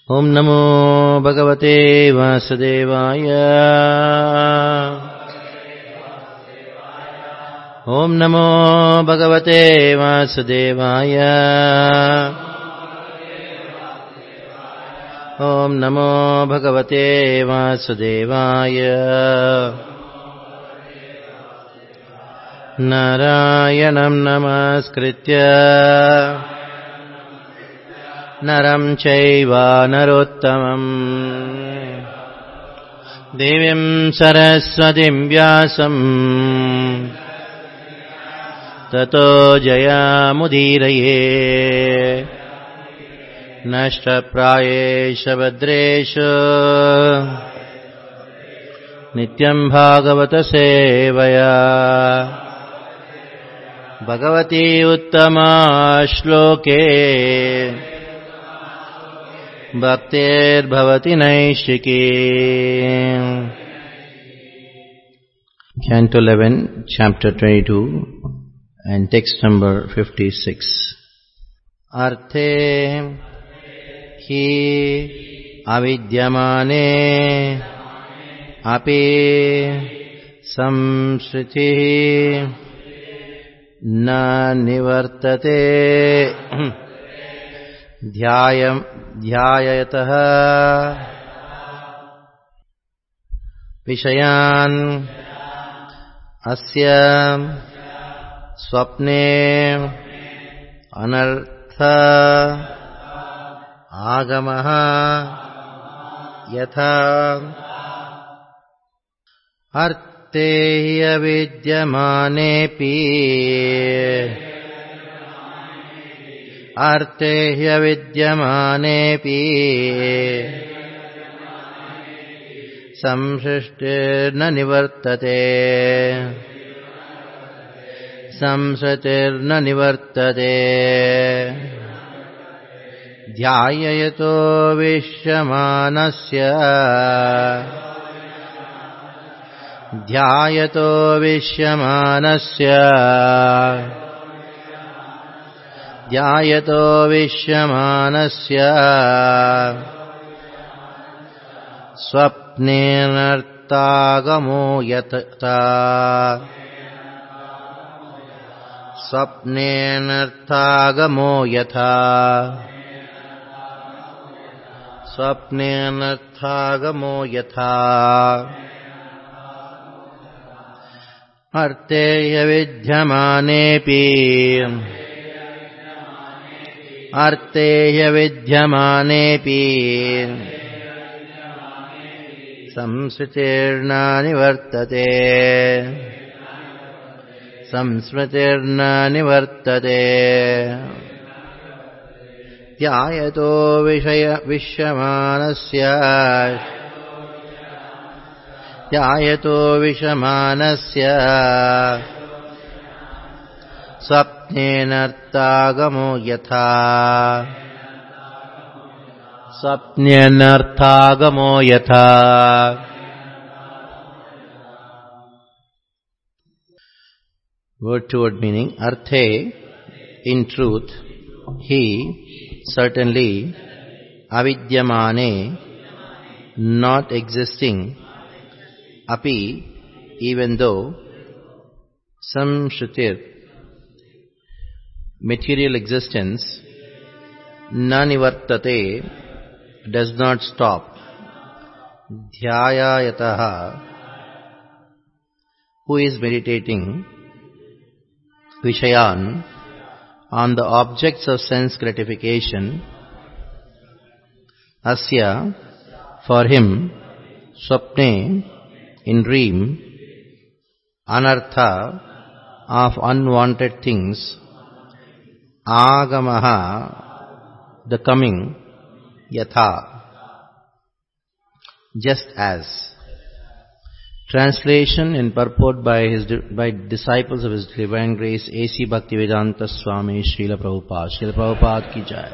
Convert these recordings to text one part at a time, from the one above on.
ॐ नमो भगवते वासुदेवाय ॐ नमो भगवते वासुदेवाय ॐ नमो भगवते वासुदेवाय नारायणम् नमस्कृत्य नरम् चैव नरोत्तमम् देवीम् सरस्वतीम् व्यासम् ततो जयामुदीरये नष्टप्रायेष भद्रेश नित्यम् भागवतसेवया भगवती उत्तमा श्लोके भक्तेर्भवति नैष्टिकी Canto 11, Chapter 22 and text number 56. अर्थे हि अविद्यमाने अपि संस्कृतिः न निवर्तते ध्यायम् ध्यायतः विषयान् अस्य स्वप्ने अनर्थ आगमः यथा अर्थे ह्यविद्यमानेऽपि अर्थे ह्यविद्यमानेऽपि संसृष्टिर्न निवर्तते संसृतिर्न निवर्तते ध्याययतो विश्यमानस्य ध्यायतो विश्यमानस्य ध्यायतो विश्यमानस्य स्वप्नेनर्तागमो यतता स्वप्नेनर्थागमो यथा स्वप्नेनर्थागमो यथा अर्थे ह्यविद्यमानेऽपि अर्थे ह्यविद्यमानेऽपि संस्कृतिर्न निवर्तते संस्मृतिर्न निवर्तते ध्यायतो विषय विश्यमानस्य ध्यायतो विषमानस्य स्वप्नेनर्थागमो यथा स्वप्नेनर्थागमो यथा word to word meaning arthe in truth he certainly avidyamane not existing api even though some shrutir material existence nanivartate does not stop dhyayataha who is meditating Vishayan on the objects of sense gratification, Asya, for him, Swapne, in dream, Anartha, of unwanted things, Agamaha, the coming, Yatha, just as. Translation and purport by his by disciples of His Divine Grace A.C. Bhaktivedanta Swami Srila Prabhupada. Srila Prabhupada ki jai.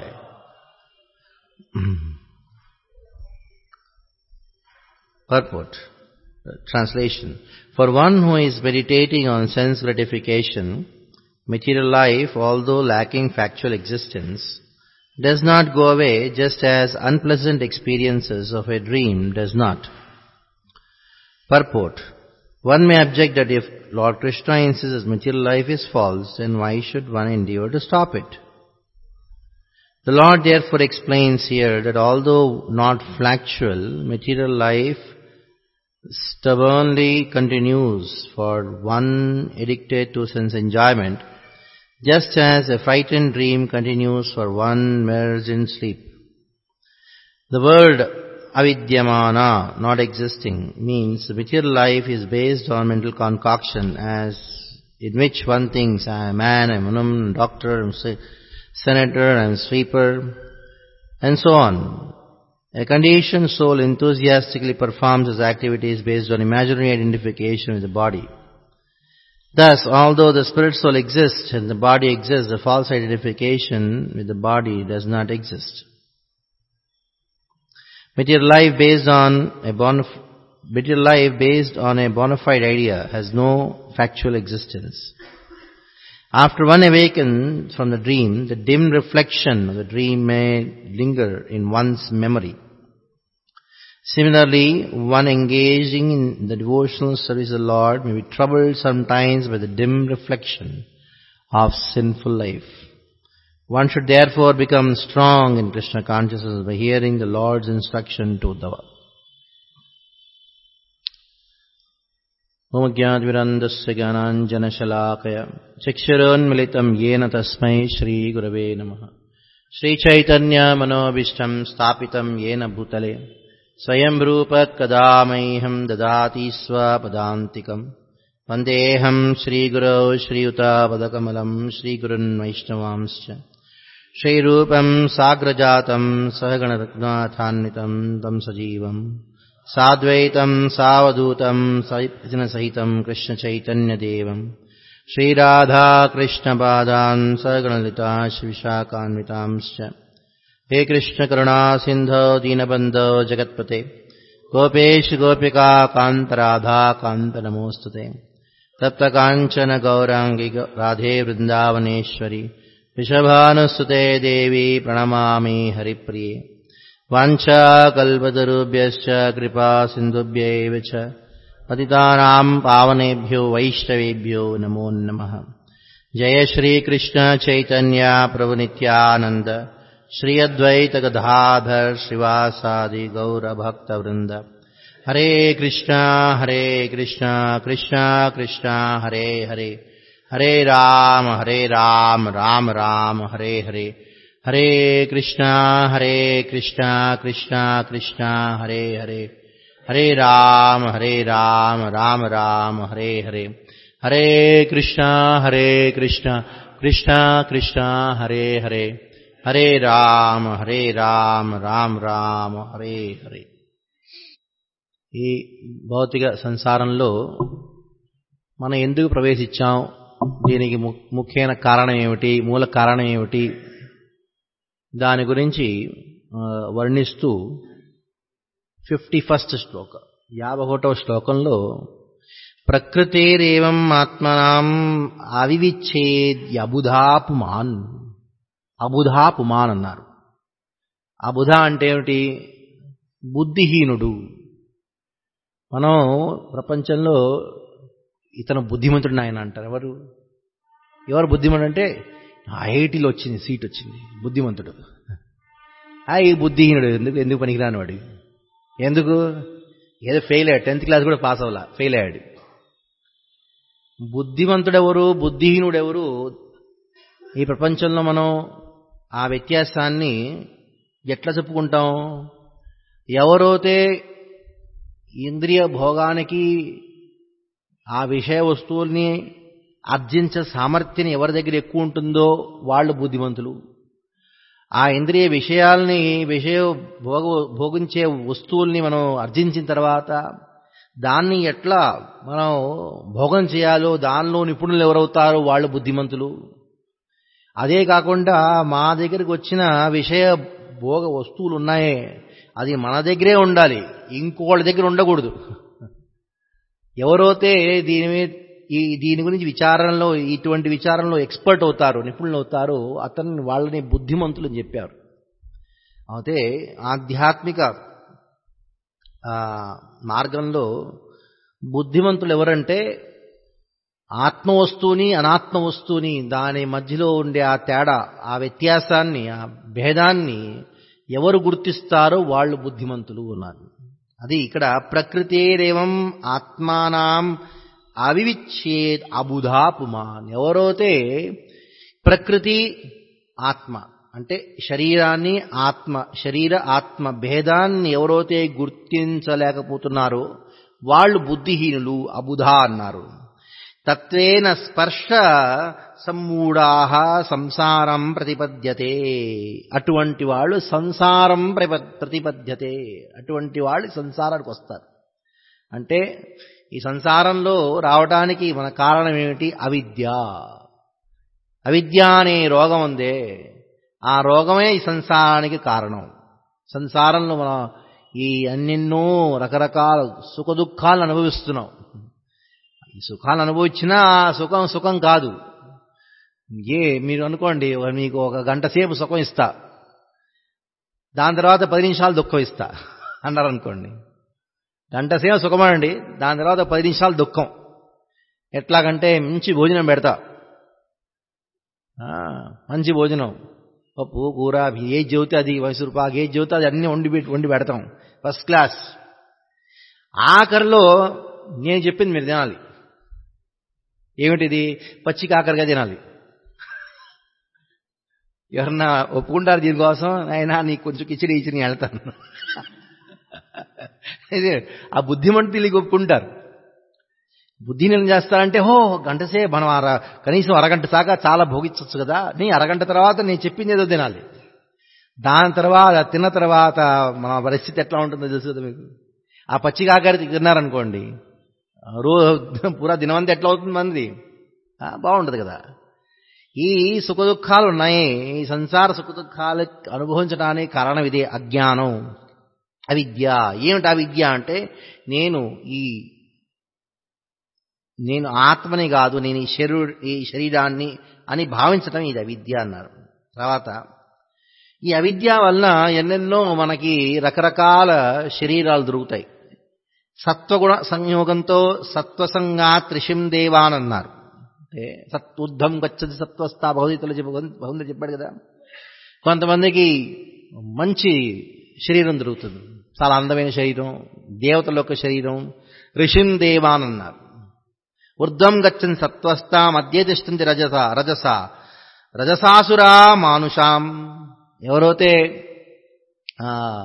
purport. Translation. For one who is meditating on sense gratification, material life, although lacking factual existence, does not go away just as unpleasant experiences of a dream does not. Purport. One may object that if Lord Krishna insists material life is false, then why should one endeavor to stop it? The Lord therefore explains here that although not factual, material life stubbornly continues for one addicted to sense enjoyment, just as a frightened dream continues for one immersed in sleep. The word avidyamana, not existing, means the material life is based on mental concoction as in which one thinks, I am a man, I am a woman, doctor, I am senator, I am sweeper, and so on. A conditioned soul enthusiastically performs its activities based on imaginary identification with the body. Thus, although the spirit soul exists and the body exists, the false identification with the body does not exist. Material life based on a bonaf- material life based on a bona fide idea has no factual existence. After one awakens from the dream, the dim reflection of the dream may linger in one's memory. Similarly, one engaging in the devotional service of the Lord may be troubled sometimes by the dim reflection of sinful life. One should therefore become strong in Krishna consciousness by hearing the Lord's instruction to the मम ज्ञाद्विरन्दस्य ज्ञानाञ्जनशलाकय चक्षुरोन्मिलितम् येन तस्मै श्रीगुरवे नमः श्रीचैतन्यमनोभीष्टम् स्थापितम् येन भूतले स्वयं रूपत्कदा मह्यम् ददाति स्वपदान्तिकम् वन्देऽहम् श्रीगुरौ श्रीयुतापदकमलम् श्रीगुरुन् वैष्णवांश्च श्रीरूपम् साग्रजातम् सहगणरत्नाथान्वितम् तम् सजीवम् साद्वैतम् सावधूतम् सहितम् कृष्णचैतन्यदेवम् श्रीराधाकृष्णपादान् सगणलिता विशाखान्वितांश्च हे कृष्णकरुणा सिन्धो दीनबन्धो जगत्पते गोपेश गोपिका कान्तराधा कान्त नमोऽस्तु ते तप्तकाञ्चन गौराङ्गि राधे वृन्दावनेश्वरि वृषभानुसुते देवी प्रणमामि हरिप्रिये वाञ्छाकल्पतरुभ्यश्च कृपा सिन्धुभ्यैव च पतितानाम् पावनेभ्यो वैष्णवेभ्यो नमो नमः जय श्रीकृष्ण चैतन्य प्रभुनित्यानन्द श्री अद्वैत गदाधर श्रीवासादि गौरभक्तवृन्द हरे कृष्ण हरे कृष्ण कृष्ण कृष्ण हरे हरे हरे राम हरे राम राम राम हरे हरे हरे कृष्ण हरे कृष्ण कृष्ण कृष्ण हरे हरे हरे राम हरे राम राम राम हरे हरे हरे कृष्ण हरे कृष्ण कृष्ण कृष्ण हरे हरे హరే రామ హరే రామ రామ రామ హరే హరే ఈ భౌతిక సంసారంలో మనం ఎందుకు ప్రవేశించాం దీనికి ముఖ్యమైన కారణం ఏమిటి మూల కారణం ఏమిటి దాని గురించి వర్ణిస్తూ ఫిఫ్టీ ఫస్ట్ శ్లోక యాభై ఒకటవ శ్లోకంలో ప్రకృతిరేవం ఆత్మనాం అవివిచ్ఛేద్యబుధాపుమాన్ అబుధా పుమాన్ అన్నారు అబుధ అంటే ఏమిటి బుద్ధిహీనుడు మనం ప్రపంచంలో ఇతను బుద్ధిమంతుడు ఆయన అంటారు ఎవరు ఎవరు బుద్ధిమంతుడు అంటే ఐఐటీలో వచ్చింది సీట్ వచ్చింది బుద్ధిమంతుడు ఆ ఈ బుద్ధిహీనుడు ఎందుకు ఎందుకు పనికిరాని వాడు ఎందుకు ఏదో ఫెయిల్ అయ్యాడు టెన్త్ క్లాస్ కూడా పాస్ అవ్వాల ఫెయిల్ అయ్యాడు బుద్ధిమంతుడెవరు బుద్ధిహీనుడెవరు ఈ ప్రపంచంలో మనం ఆ వ్యత్యాసాన్ని ఎట్లా చెప్పుకుంటాం ఎవరైతే ఇంద్రియ భోగానికి ఆ విషయ వస్తువుల్ని ఆర్జించే సామర్థ్యం ఎవరి దగ్గర ఎక్కువ ఉంటుందో వాళ్ళు బుద్ధిమంతులు ఆ ఇంద్రియ విషయాల్ని విషయ భోగ భోగించే వస్తువుల్ని మనం అర్జించిన తర్వాత దాన్ని ఎట్లా మనం భోగం చేయాలో దానిలో నిపుణులు ఎవరవుతారో వాళ్ళు బుద్ధిమంతులు అదే కాకుండా మా దగ్గరికి వచ్చిన విషయ భోగ వస్తువులు ఉన్నాయే అది మన దగ్గరే ఉండాలి ఇంకోళ్ళ దగ్గర ఉండకూడదు ఎవరైతే దీని మీద ఈ దీని గురించి విచారణలో ఇటువంటి విచారణలో ఎక్స్పర్ట్ అవుతారు నిపుణులు అవుతారు అతన్ని వాళ్ళని బుద్ధిమంతులు అని చెప్పారు అయితే ఆధ్యాత్మిక ఆ, మార్గంలో బుద్ధిమంతులు ఎవరంటే ఆత్మ వస్తువుని అనాత్మ వస్తువుని దాని మధ్యలో ఉండే ఆ తేడా ఆ వ్యత్యాసాన్ని ఆ భేదాన్ని ఎవరు గుర్తిస్తారో వాళ్ళు బుద్ధిమంతులు ఉన్నారు అది ఇక్కడ ప్రకృతేరేవం ఆత్మానాం అవివిచ్ఛేద్ అబుధా పుమాన్ ఎవరైతే ప్రకృతి ఆత్మ అంటే శరీరాన్ని ఆత్మ శరీర ఆత్మ భేదాన్ని ఎవరైతే గుర్తించలేకపోతున్నారో వాళ్ళు బుద్ధిహీనులు అబుధా అన్నారు తత్వేన స్పర్శ సమ్మూఢాహ సంసారం ప్రతిపద్యతే అటువంటి వాళ్ళు సంసారం ప్రప- ప్రతిపద్యతే అటువంటి వాళ్ళు సంసారానికి వస్తారు అంటే ఈ సంసారంలో రావటానికి మన కారణం ఏమిటి అవిద్య అవిద్య అనే రోగం ఉందే ఆ రోగమే ఈ సంసారానికి కారణం సంసారంలో మనం ఈ అన్నెన్నో రకరకాల సుఖ దుఃఖాలను అనుభవిస్తున్నాం ఈ సుఖాలు అనుభవించినా ఆ సుఖం సుఖం కాదు ఏ మీరు అనుకోండి మీకు ఒక గంట సేపు సుఖం ఇస్తా దాని తర్వాత పది నిమిషాలు దుఃఖం ఇస్తా అన్నారు అనుకోండి గంట సేపు సుఖమండి దాని తర్వాత పది నిమిషాలు దుఃఖం ఎట్లాగంటే మంచి భోజనం పెడతా ఆ, మంచి భోజనం పప్పు కూర అవి ఏది చెబితే అది మైసూరు పాకు ఏది చెబితే అది అన్నీ వండి పెట్టి వండి పెడతాం ఫస్ట్ క్లాస్ ఆఖరిలో నేను చెప్పింది మీరు తినాలి ఏమిటిది పచ్చి కాకరగా తినాలి ఎవరన్నా ఒప్పుకుంటారు దీనికోసం అయినా నీకు కొంచెం కిచిడి ఇచ్చి నేను వెళ్తాను ఇదే ఆ బుద్ధిమంతులు ఒప్పుకుంటారు బుద్ధిని ఏం చేస్తారంటే హో గంట సే మనం అర కనీసం అరగంట దాకా చాలా భోగించవచ్చు కదా నీ అరగంట తర్వాత నేను చెప్పింది ఏదో తినాలి దాని తర్వాత తిన్న తర్వాత మన పరిస్థితి ఎట్లా ఉంటుందో తెలుసు కదా మీకు ఆ పచ్చి కాకరి తిన్నారనుకోండి రో పూరా దినమంతా ఎట్లా అవుతుంది మంది ఆ, బాగుండదు కదా ఈ సుఖ దుఃఖాలు ఉన్నాయి ఈ సంసార సుఖ దుఃఖాలు అనుభవించడానికి కారణం ఇదే అజ్ఞానం అవిద్య ఏమిటి అవిద్య అంటే నేను ఈ నేను ఆత్మని కాదు నేను ఈ శరీరు ఈ శరీరాన్ని అని భావించటం ఇది అవిద్య అన్నారు తర్వాత ఈ అవిద్య వలన ఎన్నెన్నో మనకి రకరకాల శరీరాలు దొరుకుతాయి సత్వగుణ సంయోగంతో సత్వసంగా త్రిషిం దేవాన్ అన్నారు అంటే సత్వుద్ధం గచ్చది సత్వస్థ భౌతికలు చెప్ప భౌతికలు చెప్పాడు కదా కొంతమందికి మంచి శరీరం దొరుకుతుంది చాలా అందమైన శరీరం దేవతల యొక్క శరీరం ఋషిం దేవాన్ అన్నారు ఊర్ధ్వం గచ్చని సత్వస్థ మధ్య తిష్టంతి రజస రజస రజసాసురా మానుషాం ఎవరైతే ఆ,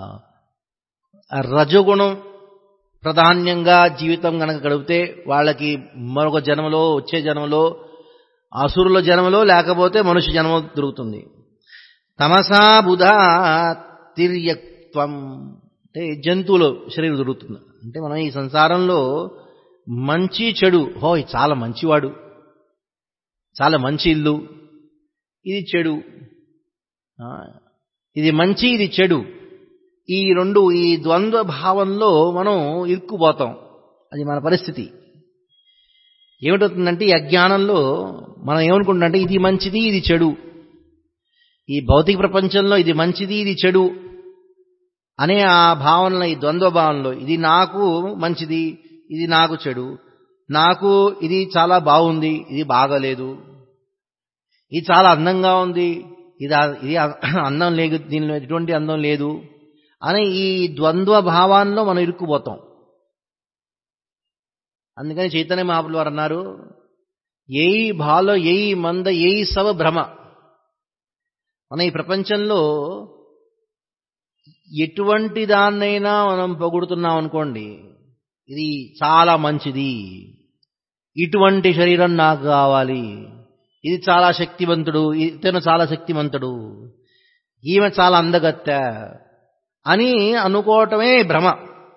రజగుణం ప్రధాన్యంగా జీవితం కనుక గడిపితే వాళ్ళకి మరొక జన్మలో వచ్చే జన్మలో అసురుల జన్మలో లేకపోతే మనుష్య జన్మ దొరుకుతుంది తమసా బుధ తిర్యక్త్వం అంటే జంతువుల శరీరం దొరుకుతుంది అంటే మనం ఈ సంసారంలో మంచి చెడు హో ఇది చాలా మంచివాడు చాలా మంచి ఇల్లు ఇది చెడు ఆ, ఇది మంచి ఇది చెడు ఈ రెండు ఈ ద్వంద్వ భావంలో మనం ఇరుక్కుపోతాం అది మన పరిస్థితి ఏమిటవుతుందంటే ఈ అజ్ఞానంలో మనం ఏమనుకుంటామంటే ఇది మంచిది ఇది చెడు ఈ భౌతిక ప్రపంచంలో ఇది మంచిది ఇది చెడు అనే ఆ భావనలో ఈ ద్వంద్వ భావనలో ఇది నాకు మంచిది ఇది నాకు చెడు నాకు ఇది చాలా బాగుంది ఇది బాగలేదు ఇది చాలా అందంగా ఉంది ఇది ఆ- ఇది ఆ- అందం లేదు దీనిలో ఎటువంటి అందం లేదు అని ఈ ద్వంద్వ భావాల్లో మనం ఇరుక్కుపోతాం అందుకని చైతన్య మహాపులు వారు అన్నారు ఏయి భాలో ఏయి మంద ఏయి సవ భ్రమ మన ఈ ప్రపంచంలో ఎటువంటి దాన్నైనా మనం పొగుడుతున్నాం అనుకోండి ఇది చాలా మంచిది ఇటువంటి శరీరం నాకు కావాలి ఇది చాలా శక్తివంతుడు ఇతను చాలా శక్తివంతుడు ఈమె చాలా అందగత్త అని అనుకోవటమే భ్రమ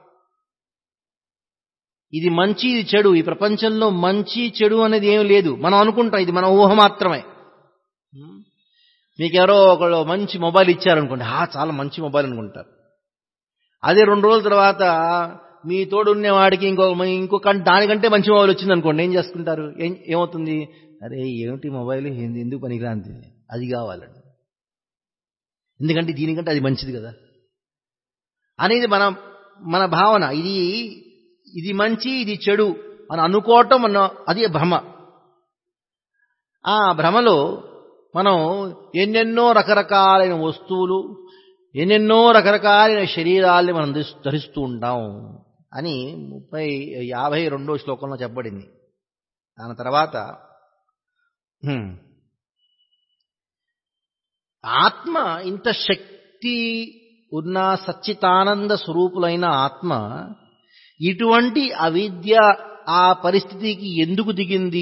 ఇది మంచి ఇది చెడు ఈ ప్రపంచంలో మంచి చెడు అనేది ఏం లేదు మనం అనుకుంటాం ఇది మన ఊహ మాత్రమే మీకు ఎవరో ఒకళ్ళు మంచి మొబైల్ ఇచ్చారనుకోండి ఆ చాలా మంచి మొబైల్ అనుకుంటారు అదే రెండు రోజుల తర్వాత మీ తోడు ఉన్నవాడికి ఇంకో ఇంకొక దానికంటే మంచి మొబైల్ వచ్చింది అనుకోండి ఏం చేసుకుంటారు ఏం ఏమవుతుంది అరే ఏమిటి మొబైల్ ఏంది ఎందుకు పనికిరాంది అది కావాలండి ఎందుకంటే దీనికంటే అది మంచిది కదా అనేది మన మన భావన ఇది ఇది మంచి ఇది చెడు అని అనుకోవటం మన అది భ్రమ ఆ భ్రమలో మనం ఎన్నెన్నో రకరకాలైన వస్తువులు ఎన్నెన్నో రకరకాలైన శరీరాల్ని మనం ధరిస్తూ- ధరిస్తూ ఉంటాం అని ముప్పై యాభై రెండో శ్లోకంలో చెప్పబడింది దాని తర్వాత హ్మ్, ఆత్మ ఇంత శక్తి ఉన్న సచ్చితానంద స్వరూపులైన ఆత్మ ఇటువంటి అవిద్య ఆ పరిస్థితికి ఎందుకు దిగింది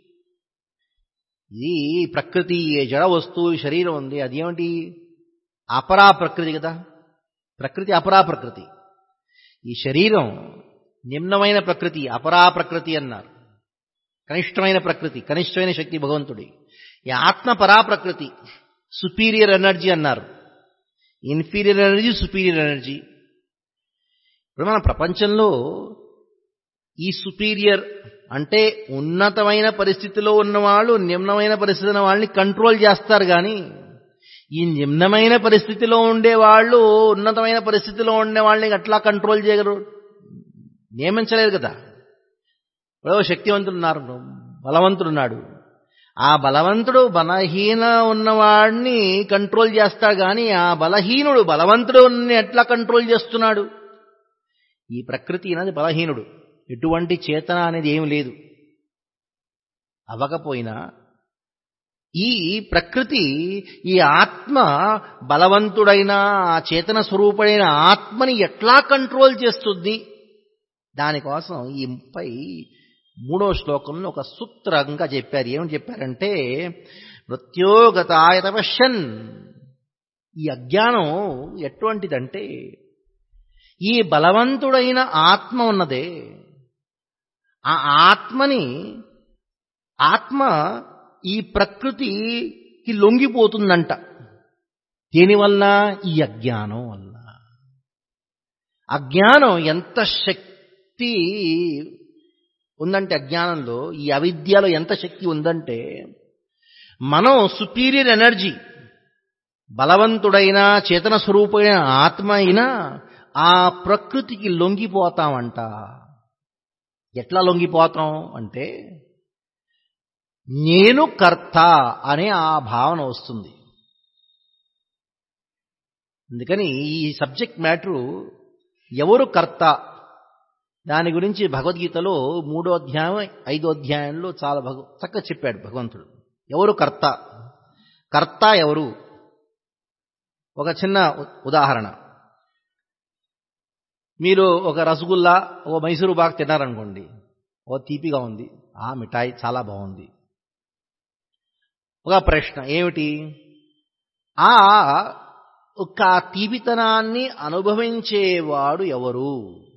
ఇది ప్రకృతి ఏ జడ వస్తువు శరీరం ఉంది అదేమిటి అపరా ప్రకృతి కదా ప్రకృతి అపరా ప్రకృతి ఈ శరీరం నిమ్నమైన ప్రకృతి అపరా ప్రకృతి అన్నారు కనిష్టమైన ప్రకృతి కనిష్టమైన శక్తి భగవంతుడి ఈ ఆత్మ పరా ప్రకృతి సుపీరియర్ ఎనర్జీ అన్నారు ఇన్ఫీరియర్ ఎనర్జీ సుపీరియర్ ఎనర్జీ ఇప్పుడు మన ప్రపంచంలో ఈ సుపీరియర్ అంటే ఉన్నతమైన పరిస్థితిలో ఉన్నవాళ్ళు నిమ్నమైన పరిస్థితి ఉన్న వాళ్ళని కంట్రోల్ చేస్తారు కానీ ఈ నిమ్నమైన పరిస్థితిలో ఉండే వాళ్ళు ఉన్నతమైన పరిస్థితిలో ఉండే వాళ్ళని అట్లా కంట్రోల్ చేయగలరు నియమించలేరు కదా ఇప్పుడు శక్తివంతుడు ఉన్నారు బలవంతుడు ఉన్నాడు ఆ బలవంతుడు బలహీన ఉన్నవాడిని కంట్రోల్ చేస్తాడు కానీ ఆ బలహీనుడు బలవంతుడు ఎట్లా కంట్రోల్ చేస్తున్నాడు ఈ ప్రకృతి అనేది బలహీనుడు ఎటువంటి చేతన అనేది ఏమి లేదు అవ్వకపోయినా ఈ ప్రకృతి ఈ ఆత్మ బలవంతుడైన ఆ చేతన స్వరూపుడైన ఆత్మని ఎట్లా కంట్రోల్ చేస్తుంది దానికోసం ఈ ముప్పై మూడో శ్లోకంలో ఒక సూత్రంగా చెప్పారు ఏమని చెప్పారంటే మృత్యోగతాయత పశ్యన్ ఈ అజ్ఞానం ఎటువంటిదంటే ఈ బలవంతుడైన ఆత్మ ఉన్నదే ఆ ఆత్మని ఆత్మ ఈ ప్రకృతికి లొంగిపోతుందంట దేనివల్ల ఈ అజ్ఞానం వల్ల అజ్ఞానం ఎంత శక్తి ఉందంటే అజ్ఞానంలో ఈ అవిద్యలో ఎంత శక్తి ఉందంటే మనం సుపీరియర్ ఎనర్జీ బలవంతుడైన చేతన స్వరూపమైన ఆత్మ అయినా ఆ ప్రకృతికి లొంగిపోతామంట ఎట్లా లొంగిపోతాం అంటే నేను కర్త అనే ఆ భావన వస్తుంది అందుకని ఈ సబ్జెక్ట్ మ్యాటరు ఎవరు కర్త దాని గురించి భగవద్గీతలో మూడో అధ్యాయం ఐదో అధ్యాయంలో చాలా భగ చక్కగా చెప్పాడు భగవంతుడు ఎవరు కర్త కర్త ఎవరు ఒక చిన్న ఉదాహరణ మీరు ఒక రసగుల్లా ఓ మైసూరు బాగా తిన్నారనుకోండి ఓ తీపిగా ఉంది ఆ మిఠాయి చాలా బాగుంది ఒక ప్రశ్న ఏమిటి ఆ ఒక తీపితనాన్ని అనుభవించేవాడు ఎవరు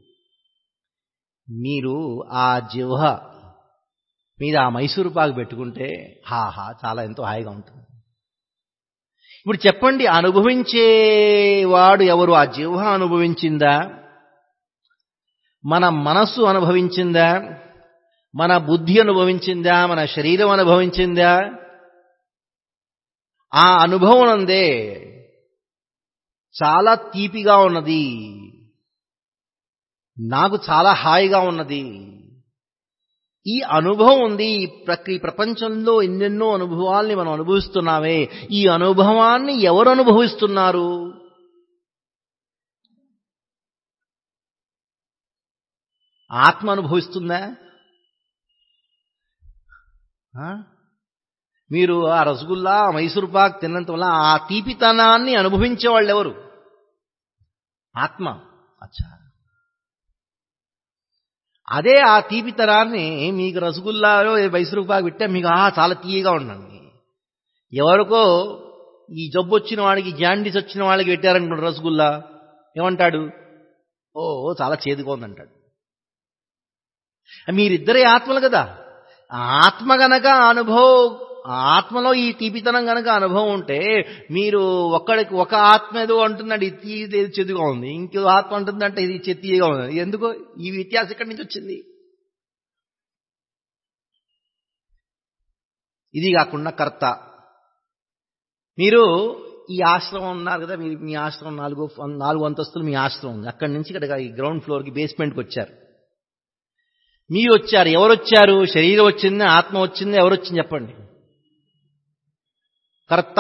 మీరు ఆ జిహ్వ మీద ఆ మైసూరు పాకు పెట్టుకుంటే హాహా చాలా ఎంతో హాయిగా ఉంటుంది ఇప్పుడు చెప్పండి అనుభవించేవాడు ఎవరు ఆ జిహ్వ అనుభవించిందా మన మనస్సు అనుభవించిందా మన బుద్ధి అనుభవించిందా మన శరీరం అనుభవించిందా ఆ అనుభవం అందే చాలా తీపిగా ఉన్నది నాకు చాలా హాయిగా ఉన్నది ఈ అనుభవం ఉంది ఈ ప్రక్రియ ప్రపంచంలో ఎన్నెన్నో అనుభవాల్ని మనం అనుభవిస్తున్నామే ఈ అనుభవాన్ని ఎవరు అనుభవిస్తున్నారు ఆత్మ అనుభవిస్తుందా మీరు ఆ రసగుల్లా మైసూర్ పాక్ తిన్నంత వల్ల ఆ తీపితనాన్ని అనుభవించే వాళ్ళు ఎవరు ఆత్మ అచ్చా అదే ఆ తీపితనాన్ని మీకు రసగుల్లాలో మైసూర్ పాక్ పెట్టా మీకు ఆ చాలా తీయగా ఉండండి ఎవరికో ఈ జబ్బు వచ్చిన వాడికి జాండీస్ వచ్చిన వాళ్ళకి పెట్టారనుకోండి రసగుల్లా ఏమంటాడు ఓ చాలా చేదుగా ఉందంటాడు మీరిద్దరే ఆత్మలు కదా ఆత్మ గనక అనుభవం ఆత్మలో ఈ తీపితనం గనక అనుభవం ఉంటే మీరు ఒక్కడికి ఒక ఆత్మ ఏదో అంటున్నాడు ఇది తీది చెదుగా ఉంది ఇంకో ఆత్మ అంటుందంటే ఇది చెత్తిగా ఉంది ఎందుకో ఈ వ్యత్యాసం ఎక్కడి నుంచి వచ్చింది ఇది కాకుండా కర్త మీరు ఈ ఆశ్రమం ఉన్నారు కదా మీరు మీ ఆశ్రమం నాలుగు నాలుగు అంతస్తులు మీ ఆశ్రమం ఉంది అక్కడి నుంచి ఇక్కడ ఈ గ్రౌండ్ ఫ్లోర్కి బేస్మెంట్కి వచ్చారు మీరు వచ్చారు ఎవరు వచ్చారు శరీరం వచ్చింది ఆత్మ వచ్చింది ఎవరు వచ్చింది చెప్పండి కర్త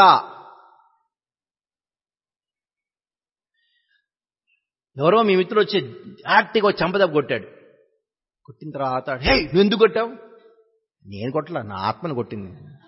ఎవరో మీ మిత్రుడు వచ్చి యాక్టిగా చంపదెబ్బ కొట్టాడు కొట్టిన తర్వాత హే నువ్వు ఎందుకు కొట్టావు నేను కొట్టలా నా ఆత్మను కొట్టింది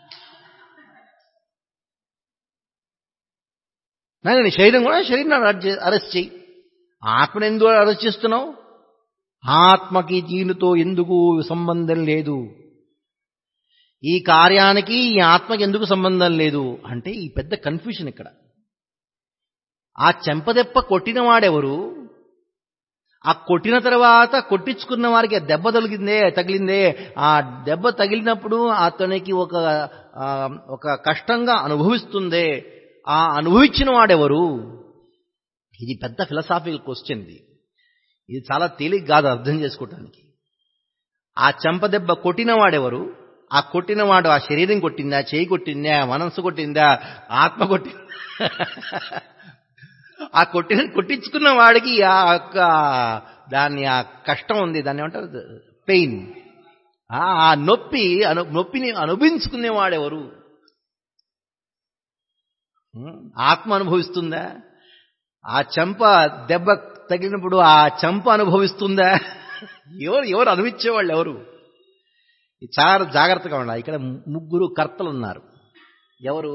నేను శరీరం కూడా శరీరం అరెస్ట్ చేయి ఆత్మను ఎందుకు అరెస్ట్ చేస్తున్నావు ఆత్మకి దీనితో ఎందుకు సంబంధం లేదు ఈ కార్యానికి ఈ ఆత్మకి ఎందుకు సంబంధం లేదు అంటే ఈ పెద్ద కన్ఫ్యూషన్ ఇక్కడ ఆ చెంపదెప్ప కొట్టిన వాడెవరు ఆ కొట్టిన తర్వాత కొట్టించుకున్న వారికి దెబ్బ తగిలిందే తగిలిందే ఆ దెబ్బ తగిలినప్పుడు అతనికి ఒక ఒక కష్టంగా అనుభవిస్తుందే ఆ అనుభవించిన వాడెవరు ఇది పెద్ద ఫిలసాఫికల్ క్వశ్చన్ ఇది ఇది చాలా తేలిక కాదు అర్థం చేసుకోవటానికి ఆ చెంపదెబ్బ కొట్టిన వాడెవరు ఆ కొట్టినవాడు ఆ శరీరం కొట్టిందా చేయి కొట్టిందా మనస్సు కొట్టిందా ఆత్మ కొట్టిందా ఆ కొట్టిన కొట్టించుకున్న వాడికి ఆ యొక్క దాన్ని ఆ కష్టం ఉంది దాన్ని ఏమంటారు పెయిన్ ఆ నొప్పి అను నొప్పిని అనుభవించుకునేవాడెవరు ఆత్మ అనుభవిస్తుందా ఆ చెంప దెబ్బ తగిలినప్పుడు ఆ చెంప అనుభవిస్తుందా ఎవరు ఎవరు అనుభవించేవాళ్ళు ఎవరు చాలా జాగ్రత్తగా ఉండాలి ఇక్కడ ముగ్గురు కర్తలు ఉన్నారు ఎవరు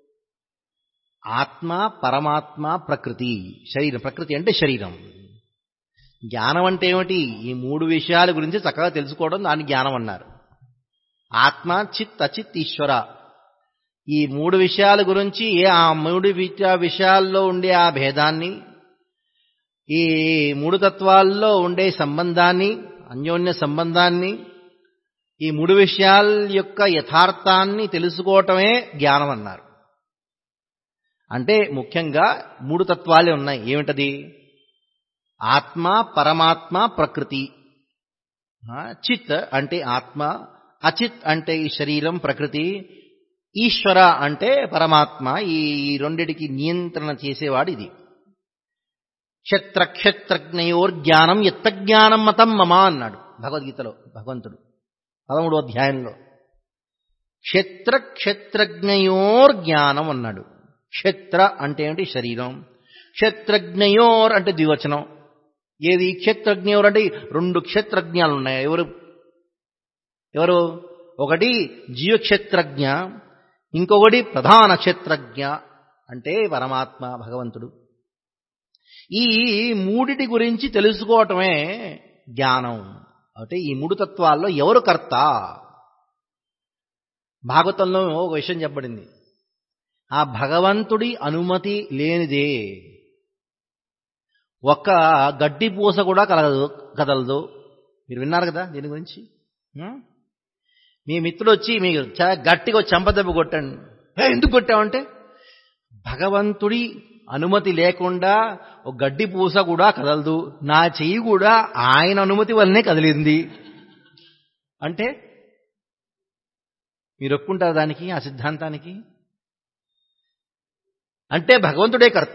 ఆత్మ పరమాత్మ ప్రకృతి శరీరం ప్రకృతి అంటే శరీరం జ్ఞానం అంటే ఏమిటి ఈ మూడు విషయాల గురించి చక్కగా తెలుసుకోవడం దాన్ని జ్ఞానం అన్నారు ఆత్మ చిత్ అచిత్ ఈశ్వర ఈ మూడు విషయాల గురించి ఏ ఆ మూడు విషయాల్లో ఉండే ఆ భేదాన్ని ఈ మూడు తత్వాల్లో ఉండే సంబంధాన్ని అన్యోన్య సంబంధాన్ని ఈ మూడు విషయాల యొక్క యథార్థాన్ని తెలుసుకోవటమే జ్ఞానం అన్నారు అంటే ముఖ్యంగా మూడు తత్వాలే ఉన్నాయి ఏమిటది ఆత్మ పరమాత్మ ప్రకృతి చిత్ అంటే ఆత్మ అచిత్ అంటే ఈ శరీరం ప్రకృతి ఈశ్వర అంటే పరమాత్మ ఈ రెండిటికి నియంత్రణ చేసేవాడు ఇది క్షత్ర క్షత్రజ్ఞయోర్ జ్ఞానం ఎత్త జ్ఞానం మతం మమ అన్నాడు భగవద్గీతలో భగవంతుడు పదమూడో అధ్యాయంలో క్షత్ర క్షత్రజ్ఞయోర్ జ్ఞానం అన్నాడు క్షత్ర అంటే ఏమిటి శరీరం క్షత్రజ్ఞయోర్ అంటే ద్వివచనం ఏది క్షత్రజ్ఞయోర్ అంటే రెండు క్షత్రజ్ఞాలు ఉన్నాయి ఎవరు ఎవరు ఒకటి జీవక్షేత్రజ్ఞ ఇంకొకటి ప్రధాన క్షేత్రజ్ఞ అంటే పరమాత్మ భగవంతుడు ఈ మూడిటి గురించి తెలుసుకోవటమే జ్ఞానం అంటే ఈ మూడు తత్వాల్లో ఎవరు కర్త భాగవతంలో ఒక విషయం చెప్పబడింది ఆ భగవంతుడి అనుమతి లేనిదే ఒక్క గడ్డి పూస కూడా కలగదు కదలదు మీరు విన్నారు కదా దీని గురించి మీ మిత్రుడు వచ్చి మీకు గట్టిగా చెంపదెబ్బ కొట్టండి ఎందుకు కొట్టావంటే భగవంతుడి అనుమతి లేకుండా ఒక గడ్డి పూస కూడా కదలదు నా చెయ్యి కూడా ఆయన అనుమతి వల్లనే కదిలింది అంటే మీరు ఒప్పుకుంటారు దానికి ఆ సిద్ధాంతానికి అంటే భగవంతుడే కర్త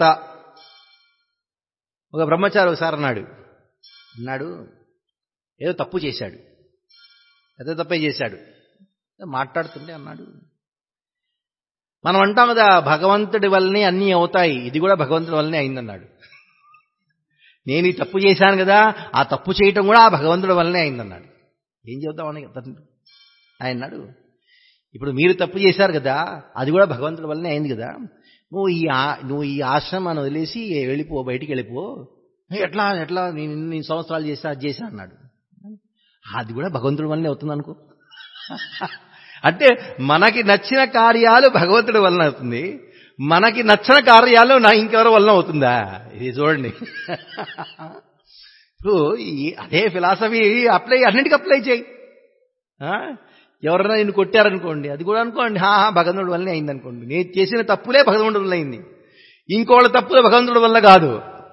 ఒక బ్రహ్మచారి ఒకసారి అన్నాడు అన్నాడు ఏదో తప్పు చేశాడు ఏదో తప్పే చేశాడు మాట్లాడుతుంటే అన్నాడు మనం అంటాం కదా భగవంతుడి వల్లనే అన్నీ అవుతాయి ఇది కూడా భగవంతుడి వల్లనే అయిందన్నాడు నేను ఈ తప్పు చేశాను కదా ఆ తప్పు చేయటం కూడా ఆ భగవంతుడి వల్లనే అయిందన్నాడు ఏం చెబుతామని ఆయన అన్నాడు ఇప్పుడు మీరు తప్పు చేశారు కదా అది కూడా భగవంతుడి వల్లనే అయింది కదా నువ్వు ఈ నువ్వు ఈ ఆశ్రమాన్ని వదిలేసి వెళ్ళిపో బయటికి వెళ్ళిపో ఎట్లా ఎట్లా నేను ఇన్ని సంవత్సరాలు చేసా అది చేశా అన్నాడు అది కూడా భగవంతుడి వల్లనే అవుతుంది అనుకో అంటే మనకి నచ్చిన కార్యాలు భగవంతుడి వలన అవుతుంది మనకి నచ్చిన కార్యాలు నా ఇంకెవరి వలన అవుతుందా ఇది చూడండి ఇప్పుడు అదే ఫిలాసఫీ అప్లై అన్నిటికీ అప్లై చేయి ఎవరైనా నిన్ను కొట్టారనుకోండి అది కూడా అనుకోండి హా భగవంతుడి వల్లనే అయింది అనుకోండి నేను చేసిన తప్పులే భగవంతుడి వల్ల అయింది ఇంకోళ్ళ తప్పులే భగవంతుడి వల్ల కాదు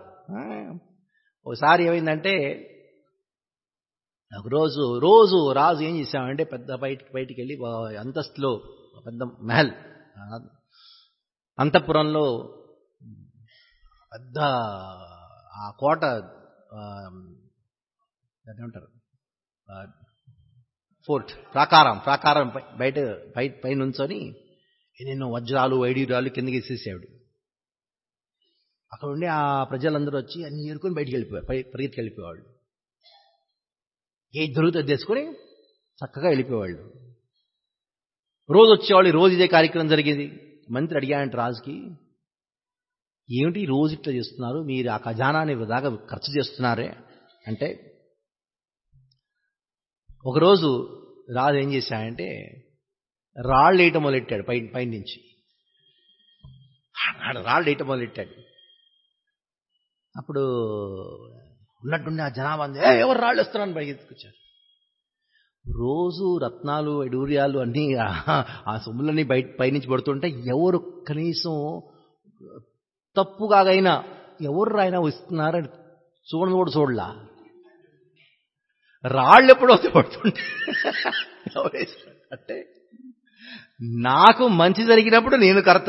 ఒకసారి ఏమైందంటే ఒకరోజు రోజు రాజు ఏం చేశామంటే పెద్ద బయటికి బయటికి వెళ్ళి అంతస్తులో పెద్ద మహల్ అంతఃపురంలో పెద్ద ఆ కోట ఆ, దాన్ని ఏమంటారు ఆ, ఫోర్ట్ ప్రాకారం ప్రాకారం పై- బయట పై పై నుంచొని ఎన్నెన్నో వజ్రాలు వైడూర్యాలు కిందకి వేసేసాడు అక్కడ ఉండి ఆ ప్రజలందరూ వచ్చి అన్ని ఏరుకొని బయటికి వెళ్ళిపోయారు పై పరిగెత్తికి వెళ్ళిపోయేవాళ్ళు ఏది దొరుకుతుంది తెచ్చుకొని చక్కగా వెళ్ళిపోయేవాళ్ళు రోజు వచ్చేవాళ్ళు ఈ రోజు ఇదే కార్యక్రమం జరిగేది మంత్రి అడిగాడంట రాజుకి ఏమిటి ఈ రోజు ఇట్లా చేస్తున్నారు మీరు ఆ ఖజానాని వృధాగా ఖర్చు చేస్తున్నారే అంటే ఒకరోజు రాజు ఏం చేశాడంటే రాళ్ళు వేయటం మొదలెట్టాడు పై పై నుంచి ఆడ రాళ్ళు వేయటం మొదలెట్టాడు అప్పుడు ఉన్నట్టుండి ఆ జనాభా అంది, "ఏ, ఎవరు రాళ్ళు వేస్తున్నారని పరిగెత్తుకొచ్చారు రోజు రత్నాలు వైడూర్యాలు అన్నీ ఆ- ఆ సొమ్ములన్నీ బయట పైనుంచి పడుతుంటే ఎవరు కనీసం తప్పుగాగైనా ఎవరు ఆయన ఇస్తున్నారని చూడని కూడా చూడలా రాళ్ళు ఎప్పుడో పడుతుంటే ఎవరేస్తారు? అంటే నాకు మంచి జరిగినప్పుడు నేను కర్త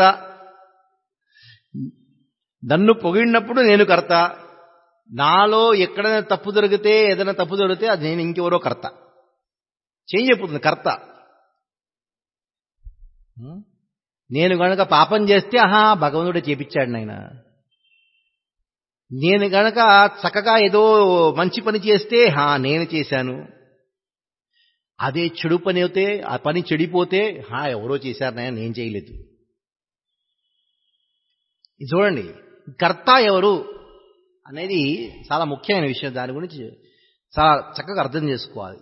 నన్ను పొగిడినప్పుడు నేను కర్త నాలో ఎక్కడైనా తప్పు దొరికితే ఏదైనా తప్పు దొరికితే అది నేను ఇంకెవరో కర్త చేంజ్ అయిపోతుంది కర్త ఉం? నేను గనక పాపం చేస్తే ఆహా భగవంతుడే చేపించాడు నాయన నేను గనక చక్కగా ఏదో మంచి పని చేస్తే హా నేను చేశాను అదే చెడు పని అయితే ఆ పని చెడిపోతే హా ఎవరో చేశారు నాయన నేను చేయలేదు ఇది చూడండి కర్త ఎవరు అనేది చాలా ముఖ్యమైన విషయం దాని గురించి చాలా చక్కగా అర్థం చేసుకోవాలి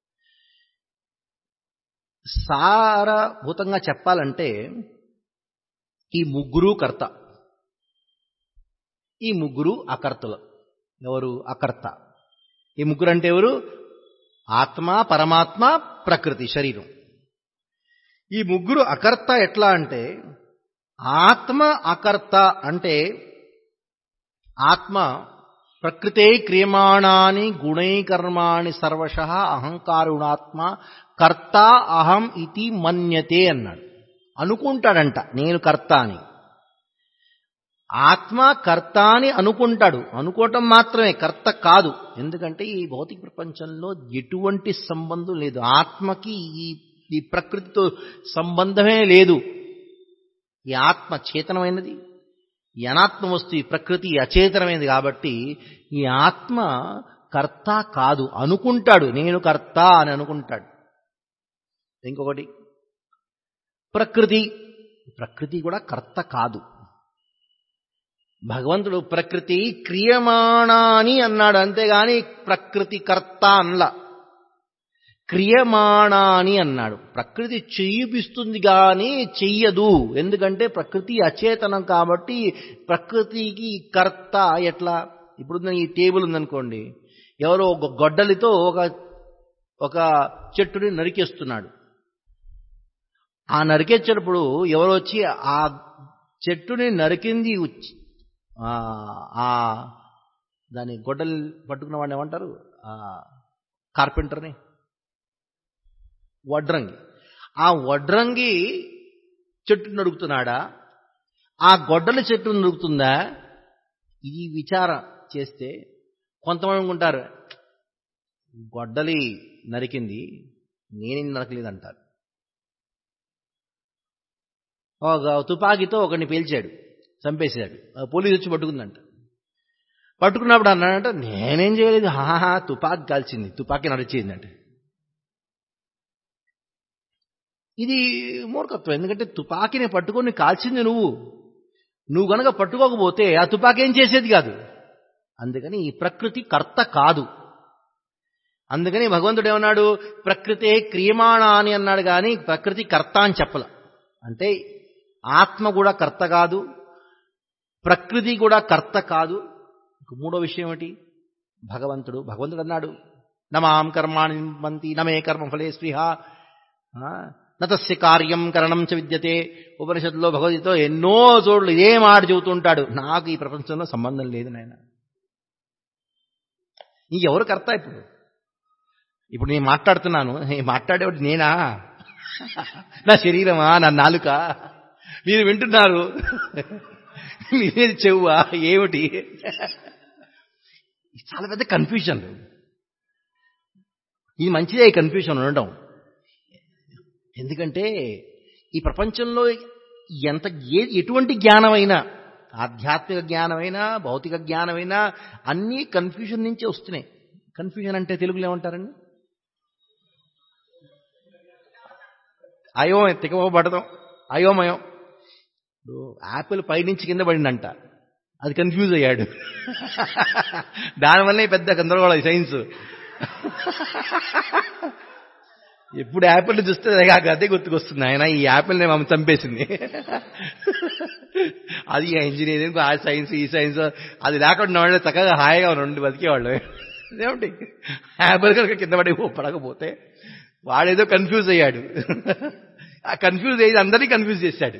సారభూతంగా చెప్పాలంటే ఈ ముగ్గురు కర్త ఈ ముగ్గురు అకర్తలు ఎవరు అకర్త ఈ ముగ్గురు అంటే ఎవరు ఆత్మ పరమాత్మ ప్రకృతి శరీరం ఈ ముగ్గురు అకర్త ఎట్లా అంటే ఆత్మ అకర్త అంటే ఆత్మ ప్రకృతే క్రియమాణాని గుణైకర్మాణి సర్వశ అహంకారుణాత్మ కర్త అహం ఇది మన్యతే అన్నాడు అనుకుంటాడంట నేను కర్త అని ఆత్మ కర్త అని అనుకుంటాడు అనుకోవటం మాత్రమే కర్త కాదు ఎందుకంటే ఈ భౌతిక ప్రపంచంలో ఎటువంటి సంబంధం లేదు ఆత్మకి ఈ ఈ ప్రకృతితో సంబంధమే లేదు ఈ ఆత్మ చేతనమైనది ఈ అనాత్మ వస్తువు ఈ ప్రకృతి అచేతనమైనది కాబట్టి ఈ ఆత్మ కర్త కాదు అనుకుంటాడు నేను కర్త అని అనుకుంటాడు ఇంకొకటి ప్రకృతి ప్రకృతి కూడా కర్త కాదు భగవంతుడు ప్రకృతి క్రియమాణాని అన్నాడు అంతేగాని ప్రకృతి కర్త అనలా క్రియమాణాని అన్నాడు ప్రకృతి చెయ్యిపిస్తుంది కానీ చెయ్యదు ఎందుకంటే ప్రకృతి అచేతనం కాబట్టి ప్రకృతికి కర్త ఎట్లా ఇప్పుడు ఈ టేబుల్ ఉందనుకోండి ఎవరో ఒక గొడ్డలితో ఒక ఒక చెట్టుని నరికేస్తున్నాడు ఆ నరికేసేటప్పుడు ఎవరు వచ్చి ఆ చెట్టుని నరికింది ఉచ్- ఆ ఆ దాని గొడ్డలి పట్టుకున్న వాడిని ఏమంటారు ఆ కార్పెంటర్ని వడ్రంగి ఆ వడ్రంగి చెట్టు నడుగుతున్నాడా ఆ గొడ్డలి చెట్టు నడుగుతుందా ఇది విచారం చేస్తే కొంతమంది అనుకుంటారు గొడ్డలి నరికింది నేనేం నరకలేదు అంటారు ఒక తుపాకీతో ఒకరిని పేల్చాడు చంపేశాడు ఆ పోలీసు వచ్చి పట్టుకుందంట పట్టుకున్నప్పుడు అన్నాడంట నేనేం చేయలేదు హాహా తుపాకీ కాల్చింది తుపాకీ నడిచిందంట ఇది మూర్ఖత్వం ఎందుకంటే తుపాకీని పట్టుకొని కాల్చింది నువ్వు నువ్వు గనక పట్టుకోకపోతే ఆ తుపాకీ ఏం చేసేది కాదు అందుకని ఈ ప్రకృతి కర్త కాదు అందుకని భగవంతుడు ఏమన్నాడు ప్రకృతే క్రియమాణ అని అన్నాడు కానీ ప్రకృతి కర్త అని చెప్పల అంటే ఆత్మ కూడా కర్త కాదు ప్రకృతి కూడా కర్త కాదు ఇంక మూడో విషయం ఏమిటి భగవంతుడు భగవంతుడు అన్నాడు నమాం కర్మాణి మంతి నమే కర్మ ఫలే స్పృహ ఆ, నతస్య కార్యం కరణం చ విద్యతే ఉపనిషత్తులో భగవద్గీతలో ఎన్నో చోట్ల ఇదే మాట చెబుతుంటాడు నాకు ఈ ప్రపంచంలో సంబంధం లేదు నాయన ఇంకెవరు కర్త ఇప్పుడు ఇప్పుడు నేను మాట్లాడుతున్నాను ఈ మాట్లాడేవాడు నేనా నా శరీరమా నా నాలుక మీరు వింటున్నారు మీది చెవువా ఏమిటి చాలా పెద్ద కన్ఫ్యూజన్ ఇది మంచిదే ఈ కన్ఫ్యూజన్ ఉండడం ఎందుకంటే ఈ ప్రపంచంలో ఎంత ఏ ఎటువంటి జ్ఞానమైనా ఆధ్యాత్మిక జ్ఞానమైనా భౌతిక జ్ఞానమైనా అన్నీ కన్ఫ్యూజన్ నుంచే వస్తున్నాయి కన్ఫ్యూజన్ అంటే తెలుగులో ఏమంటారండి అయోమయం తికమపడదాం అయోమయం ఇప్పుడు యాపిల్ పైనుంచి కింద పడిందంట అది కన్ఫ్యూజ్ అయ్యాడు దానివల్లే పెద్ద గందరగోళం సైన్స్ ఎప్పుడు యాపిల్ చూస్తే నాకు అదే గుర్తుకొస్తుంది ఆయన ఈ యాపిల్ని మమ్మల్ని చంపేసింది అది ఇంజనీరింగ్ ఆ సైన్స్ ఈ సైన్స్ అది లేకుండా వాళ్ళు చక్కగా హాయిగా ఉండి బతికేవాళ్ళు ఏమిటి యాపిల్ కనుక కింద పడి పడకపోతే వాడేదో కన్ఫ్యూజ్ అయ్యాడు ఆ కన్ఫ్యూజ్ అయ్యి అందరినీ కన్ఫ్యూజ్ చేశాడు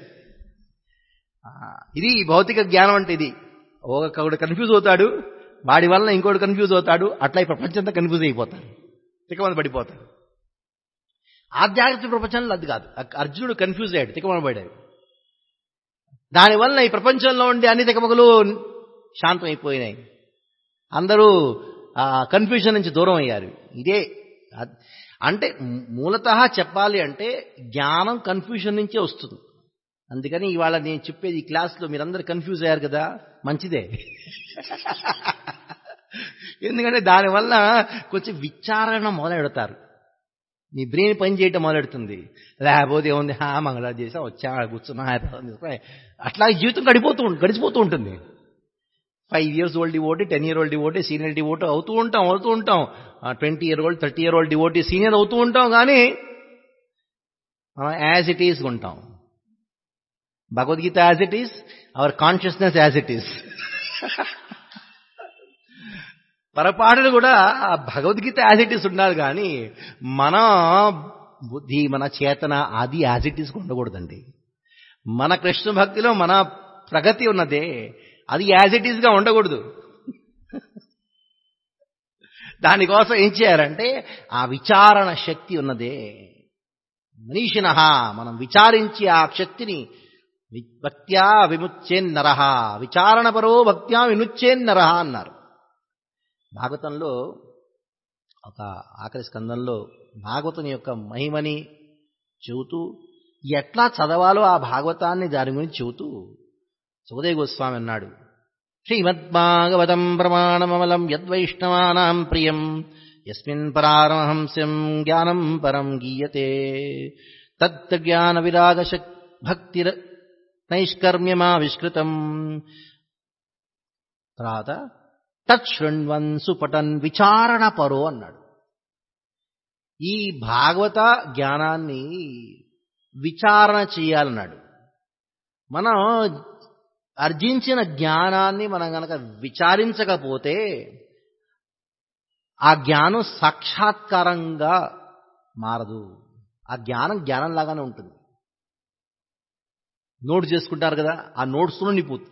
ఇది భౌతిక జ్ఞానం అంటే ఇది ఒకడు కన్ఫ్యూజ్ అవుతాడు వాడి వల్ల ఇంకోటి కన్ఫ్యూజ్ అవుతాడు అట్లా ఈ ప్రపంచంతో కన్ఫ్యూజ్ అయిపోతాడు తికమంది పడిపోతాడు ఆధ్యాత్మిక ప్రపంచంలో అది కాదు అర్జునుడు కన్ఫ్యూజ్ అయ్యాడు తికమన పడాడు దానివల్ల ఈ ప్రపంచంలో ఉండే అన్ని తికమకలు శాంతం అయిపోయినాయి అందరూ కన్ఫ్యూజన్ నుంచి దూరం అయ్యారు ఇదే అంటే మూలత చెప్పాలి అంటే జ్ఞానం కన్ఫ్యూజన్ నుంచే వస్తుంది అందుకని ఇవాళ నేను చెప్పేది ఈ క్లాస్లో మీరందరూ కన్ఫ్యూజ్ అయ్యారు కదా మంచిదే ఎందుకంటే దానివల్ల కొంచెం విచారణ మొదలెడతారు మీ బ్రెయిన్ పని చేయటం మొదలెడుతుంది లేకపోతే ఏముంది హా మంగళ చేసా వచ్చా కూర్చున్నా అట్లా జీవితం గడిపోతూ గడిచిపోతూ ఉంటుంది five years old devotee ten year old devotee senior devotee అవుతూ ఉంటాం అవుతూ ఉంటాం twenty year old thirty year old devotee senior అవుతూ ఉంటాం కానీ మనం యాజ్ ఇట్ ఈస్ ఉంటాం Bhagavad Gita as it is our consciousness as it is పొరపాటును కూడా భగవద్గీత యాజ్ ఇట్ ఈస్ ఉండాలి కానీ మన బుద్ధి మన చేతన అది యాజ్ ఇట్ ఈస్ ఉండకూడదండి మన కృష్ణ భక్తిలో మన ప్రగతి ఉన్నదే అది యాజ్ ఇట్ ఈస్గా ఉండకూడదు దానికోసం ఏం చేయాలంటే ఆ విచారణ శక్తి ఉన్నదే మనీషిన మనం విచారించి ఆ శక్తిని భక్త్యా విముచ్చేన్నర విచారణపరో భక్త్యా విముచ్చేన్నర అన్నారు భాగవతంలో ఒక ఆఖరి స్కందంలో భాగవతం యొక్క మహిమని చెబుతూ ఎట్లా చదవాలో ఆ భాగవతాన్ని దాని గురించి చెబుతూ సుఖదేవ గోస్వామి అన్నాడు శ్రీమద్భాగవతం ప్రమాణమమలం యద్వైష్ణవానాం ప్రియం యస్మిన్ పరారమహంస్యం జ్ఞానం పరం గీయతే తజ్ఞాన విరాగ భక్తి నైష్కర్మ్యమావిష్కృతం తర్వాత తత్శృణ్వన్ సుపటన్ విచారణ పరో అన్నాడు ఈ భాగవత జ్ఞానాన్ని విచారణ చేయాలన్నాడు మనం అర్జించిన జ్ఞానాన్ని మనం గనక విచారించకపోతే ఆ జ్ఞానం సాక్షాత్కారంగా మారదు ఆ జ్ఞానం జ్ఞానంలాగానే ఉంటుంది నోట్ చేసుకుంటారు కదా ఆ నోట్స్లో నిపోతుంది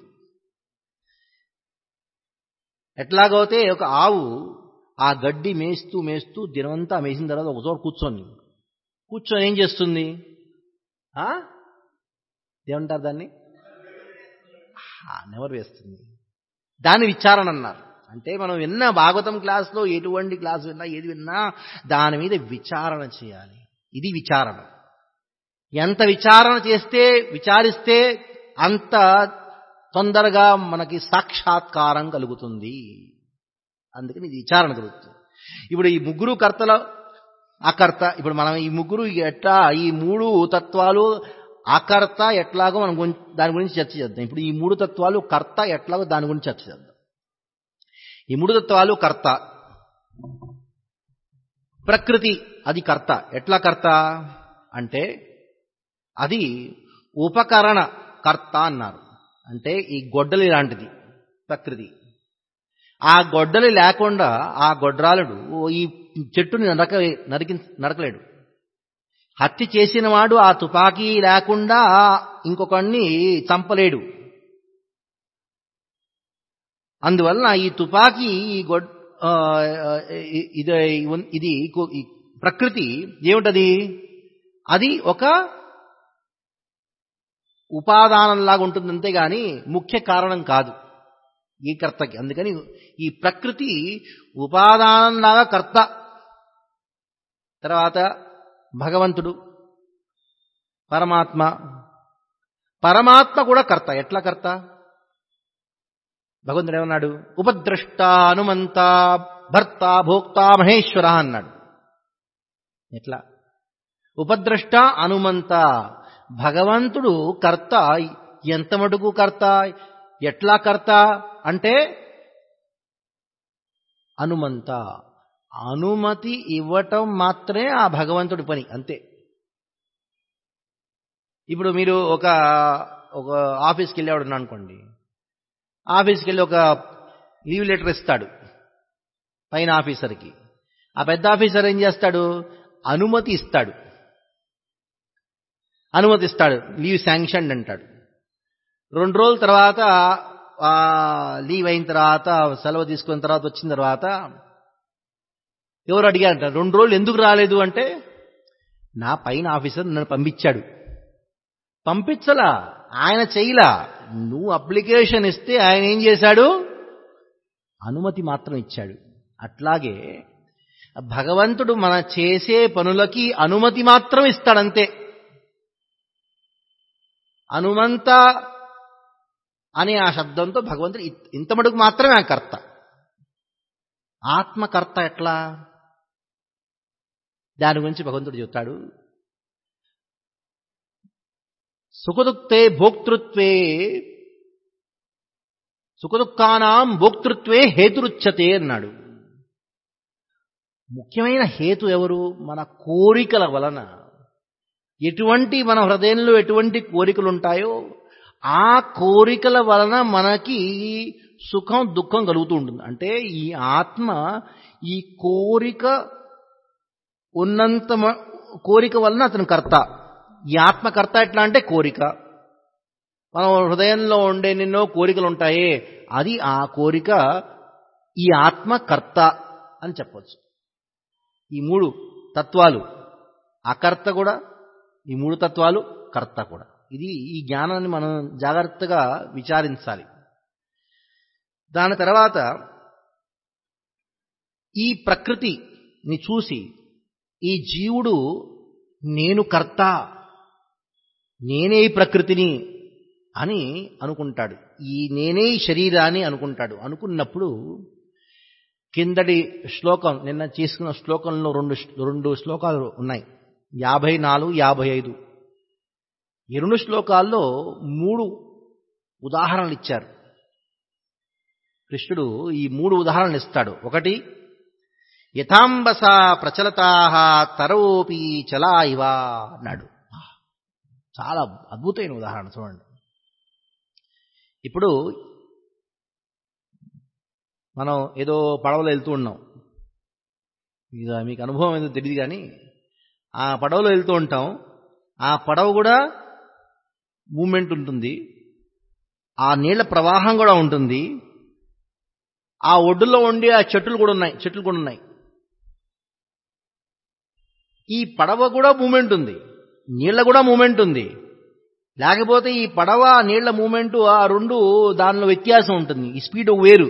ఎట్లాగైతే ఒక ఆవు ఆ గడ్డి మేస్తూ మేస్తూ దినమంతా మేసిన తర్వాత ఒక చోట కూర్చొని కూర్చొని ఏం చేస్తుంది ఏమంటారు దాన్ని నెవరు వేస్తుంది దాన్ని విచారణ అన్నారు అంటే మనం విన్న భాగవతం క్లాస్లో ఎటువంటి క్లాస్ విన్నా ఏది విన్నా దాని మీద విచారణ చేయాలి ఇది విచారణ ఎంత విచారణ చేస్తే విచారిస్తే అంత తొందరగా మనకి సాక్షాత్కారం కలుగుతుంది అందుకని ఇది విచారణ కలుగుతుంది ఇప్పుడు ఈ ముగ్గురు కర్తల అకర్త ఇప్పుడు మనం ఈ ముగ్గురు ఎట్లా ఈ మూడు తత్వాలు అకర్త ఎట్లాగో మనం దాని గురించి చర్చ చేద్దాం ఇప్పుడు ఈ మూడు తత్వాలు కర్త ఎట్లాగో దాని గురించి చర్చ చేద్దాం ఈ మూడు తత్వాలు కర్త ప్రకృతి అది కర్త ఎట్లా కర్త అంటే అది ఉపకరణ కర్త అన్నారు అంటే ఈ గొడ్డలి లాంటిది ప్రకృతి ఆ గొడ్డలి లేకుండా ఆ గొడ్రాలుడు ఈ చెట్టుని నరక నరికి నరకలేడు హత్య చేసిన వాడు ఆ తుపాకీ లేకుండా ఇంకొకడిని చంపలేడు అందువలన ఈ తుపాకీ ఈ గొడ్ ఇది ఇది ప్రకృతి ఏమిటది అది ఒక ఉపాదానంలాగా ఉంటుంది అంతేగాని ముఖ్య కారణం కాదు ఈ కర్తకి అందుకని ఈ ప్రకృతి ఉపాదానంలాగా కర్త తర్వాత భగవంతుడు పరమాత్మ పరమాత్మ కూడా కర్త ఎట్లా కర్త భగవంతుడు ఏమన్నాడు ఉపద్రష్ట హనుమంత భర్త భోక్త మహేశ్వర అన్నాడు ఎట్లా ఉపద్రష్ట హనుమంత భగవంతుడు కర్త ఎంత మటుకు కర్త ఎట్లా కర్త అంటే హనుమంత అనుమతి ఇవ్వటం మాత్రమే ఆ భగవంతుడి పని అంతే ఇప్పుడు మీరు ఒక ఒక ఆఫీస్కి వెళ్ళేవాడు అనుకోండి ఆఫీస్కి వెళ్ళి ఒక లీవ్ లెటర్ ఇస్తాడు పైన ఆఫీసర్కి ఆ పెద్ద ఆఫీసర్ ఏం చేస్తాడు అనుమతి ఇస్తాడు అనుమతి ఇస్తాడు లీవ్ శాంక్షన్ అంటాడు రెండు రోజుల తర్వాత లీవ్ అయిన తర్వాత సెలవు తీసుకున్న తర్వాత వచ్చిన తర్వాత ఎవరు అడిగారంట రెండు రోజులు ఎందుకు రాలేదు అంటే నా పైన ఆఫీసర్ నన్ను పంపించాడు పంపించలా ఆయన చేయలా నువ్వు అప్లికేషన్ ఇస్తే ఆయన ఏం చేశాడు అనుమతి మాత్రం ఇచ్చాడు అట్లాగే భగవంతుడు మన చేసే పనులకి అనుమతి మాత్రం ఇస్తాడంతే అనుమంత అనే ఆ శబ్దంతో భగవంతుడు ఇంత మటుకు మాత్రమే ఆ కర్త ఆత్మకర్త ఎట్లా దాని గురించి భగవంతుడు చెప్తాడు సుఖదుక్తే భోక్తృత్వే సుఖదుఖానాం భోక్తృత్వే హేతురుచ్యతే అన్నాడు ముఖ్యమైన హేతు ఎవరు మన కోరికల వలన ఎటువంటి మన హృదయంలో ఎటువంటి కోరికలు ఉంటాయో ఆ కోరికల వలన మనకి సుఖం దుఃఖం కలుగుతూ ఉంటుంది అంటే ఈ ఆత్మ ఈ కోరిక ఉన్నంత కోరిక వలన అతను కర్త ఈ ఆత్మకర్త ఎట్లా అంటే కోరిక మనం హృదయంలో ఉండే నిన్నో కోరికలు ఉంటాయే అది ఆ కోరిక ఈ ఆత్మకర్త అని చెప్పవచ్చు ఈ మూడు తత్వాలు అకర్త కూడా ఈ మూడు తత్వాలు కర్త కూడా ఇది ఈ జ్ఞానాన్ని మనం జాగ్రత్తగా విచారించాలి దాని తర్వాత ఈ ప్రకృతిని చూసి ఈ జీవుడు నేను కర్త నేనే ఈ ప్రకృతిని అని అనుకుంటాడు ఈ నేనే ఈ శరీరాన్ని అనుకుంటాడు అనుకున్నప్పుడు కిందటి శ్లోకం నిన్న చేసుకున్న శ్లోకంలో రెండు రెండు శ్లోకాలు ఉన్నాయి యాభై నాలుగు యాభై ఐదు ఈ రెండు శ్లోకాల్లో మూడు ఉదాహరణలు ఇచ్చారు కృష్ణుడు ఈ మూడు ఉదాహరణలు ఇస్తాడు ఒకటి యథాంబస ప్రచలతా తరోపి చలా ఇవా అన్నాడు చాలా అద్భుతమైన ఉదాహరణ చూడండి ఇప్పుడు మనం ఏదో పడవలో వెళ్తూ ఉన్నాం ఇక మీకు అనుభవం ఏదో తెలియదు కానీ ఆ పడవలో వెళ్తూ ఉంటాం ఆ పడవ కూడా మూమెంట్ ఉంటుంది ఆ నీళ్ల ప్రవాహం కూడా ఉంటుంది ఆ ఒడ్డులో ఉండి ఆ చెట్లు కూడా ఉన్నాయి చెట్లు కూడా ఉన్నాయి ఈ పడవ కూడా మూమెంట్ ఉంది నీళ్ళ కూడా మూమెంట్ ఉంది లేకపోతే ఈ పడవ నీళ్ల మూమెంట్ ఆ రెండు దానిలో వ్యత్యాసం ఉంటుంది ఈ స్పీడ్ వేరు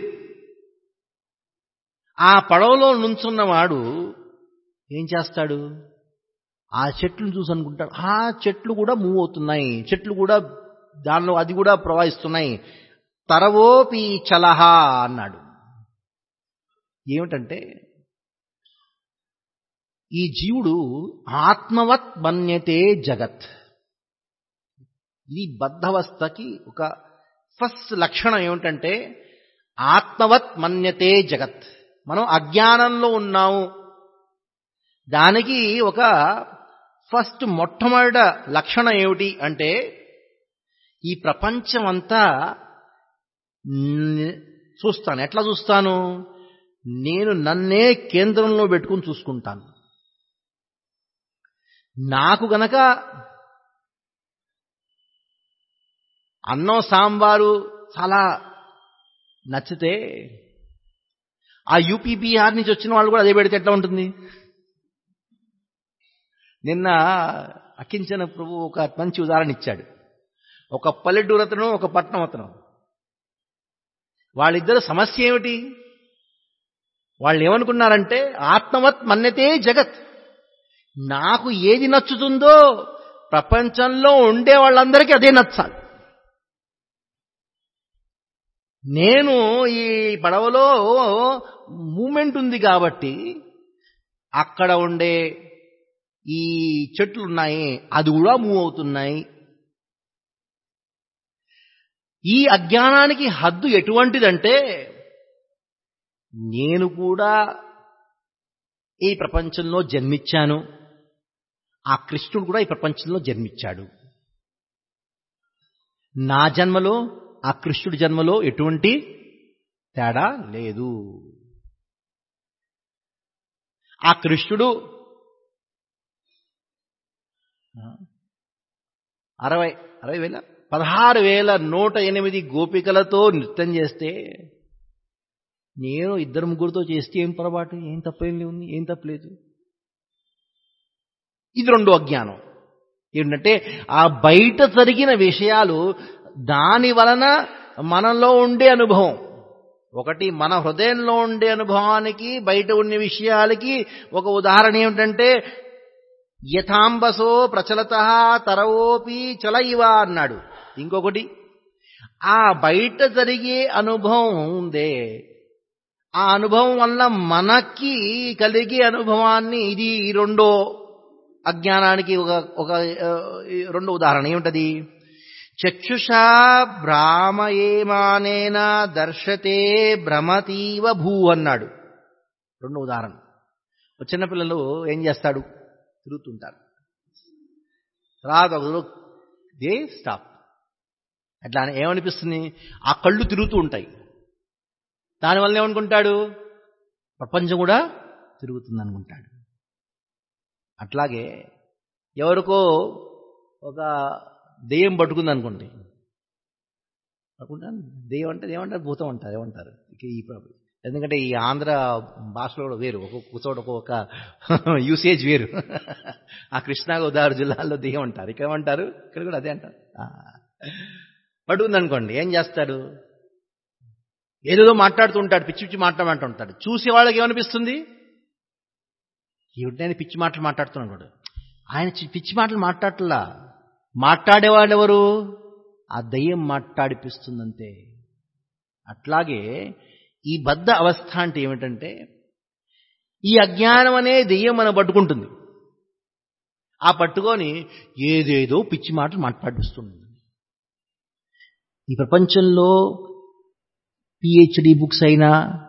ఆ పడవలో నుంచున్నవాడు ఏం చేస్తాడు ఆ చెట్లను చూసి అనుకుంటాడు ఆ చెట్లు కూడా మూవ్ అవుతున్నాయి చెట్లు కూడా దానిలో అది కూడా ప్రవహిస్తున్నాయి తరవోపి చలహా అన్నాడు ఏమిటంటే ఈ జీవుడు ఆత్మవత్ మన్యతే జగత్ ఇది బద్ధవస్థకి ఒక ఫస్ట్ లక్షణం ఏమిటంటే ఆత్మవత్ మన్యతే జగత్ మనం అజ్ఞానంలో ఉన్నాము దానికి ఒక ఫస్ట్ మొట్టమొదట లక్షణం ఏమిటి అంటే ఈ ప్రపంచం అంతా చూస్తాను ఎట్లా చూస్తాను నేను నన్నే కేంద్రంలో పెట్టుకుని చూసుకుంటాను నాకు గనక అన్నం సాంబారు చాలా నచ్చితే ఆ యూపీ బీహార్ నుంచి వచ్చిన వాళ్ళు కూడా అదే పెడితే ఎట్లా ఉంటుంది నిన్న అకించన ప్రభు ఒక మంచి ఉదాహరణ ఇచ్చాడు ఒక పల్లెటూరు అతను ఒక పట్టణం అతను వాళ్ళిద్దరు సమస్య ఏమిటి వాళ్ళు ఏమనుకున్నారంటే ఆత్మవత్ మన్యతే జగత్ నాకు ఏది నచ్చుతుందో ప్రపంచంలో ఉండే వాళ్ళందరికీ అదే నచ్చాలి నేను ఈ పడవలో మూమెంట్ ఉంది కాబట్టి అక్కడ ఉండే ఈ చెట్లు ఉన్నాయి అది కూడా మూవ్ అవుతున్నాయి ఈ అజ్ఞానానికి హద్దు ఎటువంటిదంటే నేను కూడా ఈ ప్రపంచంలో జన్మించాను ఆ కృష్ణుడు కూడా ఈ ప్రపంచంలో జన్మించాడు నా జన్మలో ఆ కృష్ణుడి జన్మలో ఎటువంటి తేడా లేదు ఆ కృష్ణుడు అరవై అరవై వేల పదహారు వేల నూట ఎనిమిది గోపికలతో నృత్యం చేస్తే నేను ఇద్దరు ముగ్గురితో చేస్తే ఏం పొరపాటు ఏం తప్పేం ఉంది ఏం తప్పలేదు ఇది రెండో అజ్ఞానం ఏంటంటే ఆ బయట జరిగిన విషయాలు దాని వలన మనలో ఉండే అనుభవం ఒకటి మన హృదయంలో ఉండే అనుభవానికి బయట ఉండే విషయాలకి ఒక ఉదాహరణ ఏమిటంటే యథాంబసో ప్రచలత తరవోపి చల ఇవ అన్నాడు ఇంకొకటి ఆ బయట జరిగే అనుభవం ఉందే ఆ అనుభవం వల్ల మనకి కలిగే అనుభవాన్ని ఇది రెండో అజ్ఞానానికి ఒక ఒక రెండో ఉదాహరణ ఏమిటది చక్షుషా భ్రామయేమానేన దర్శతే భ్రమతీవ భూ అన్నాడు రెండో ఉదాహరణ చిన్నపిల్లలు ఏం చేస్తాడు తిరుగుతుంటారు తర్వాత ఒక దే స్టాప్ అట్లా ఏమనిపిస్తుంది ఆ కళ్ళు తిరుగుతూ ఉంటాయి దానివల్ల ఏమనుకుంటాడు ప్రపంచం కూడా తిరుగుతుంది అనుకుంటాడు అట్లాగే ఎవరికో ఒక దెయ్యం పట్టుకుంది అనుకోండి పట్టుకుంటాను దెయ్యం అంటే ఏమంటారు భూతం అంటారు ఏమంటారు ఈ ఎందుకంటే ఈ ఆంధ్ర భాషలో కూడా వేరు ఒక్కొక్క చోట ఒక్కొక్క యూసేజ్ వేరు ఆ కృష్ణా గోదావరి జిల్లాలో దెయ్యం అంటారు ఇక్కడ ఏమంటారు ఇక్కడ కూడా అదే అంటారు పడుకుంది అనుకోండి ఏం చేస్తాడు ఏదేదో మాట్లాడుతూ ఉంటాడు పిచ్చి పిచ్చి మాట్లాడుతూ ఉంటాడు చూసే వాళ్ళకి ఏమనిపిస్తుంది ఏమిటైనా పిచ్చి మాటలు మాట్లాడుతున్నాడు ఆయన పిచ్చి మాటలు మాట్లాడట్లా మాట్లాడేవాళ్ళు ఎవరు ఆ దయ్యం మాట్లాడిపిస్తుందంతే అట్లాగే ఈ బద్ధ అవస్థ అంటే ఏమిటంటే ఈ అజ్ఞానం అనే దెయ్యం మనం పట్టుకుంటుంది ఆ పట్టుకొని ఏదేదో పిచ్చి మాటలు మాట్లాడిస్తుంది ఈ ప్రపంచంలో పిహెచ్డి బుక్స్ అయినా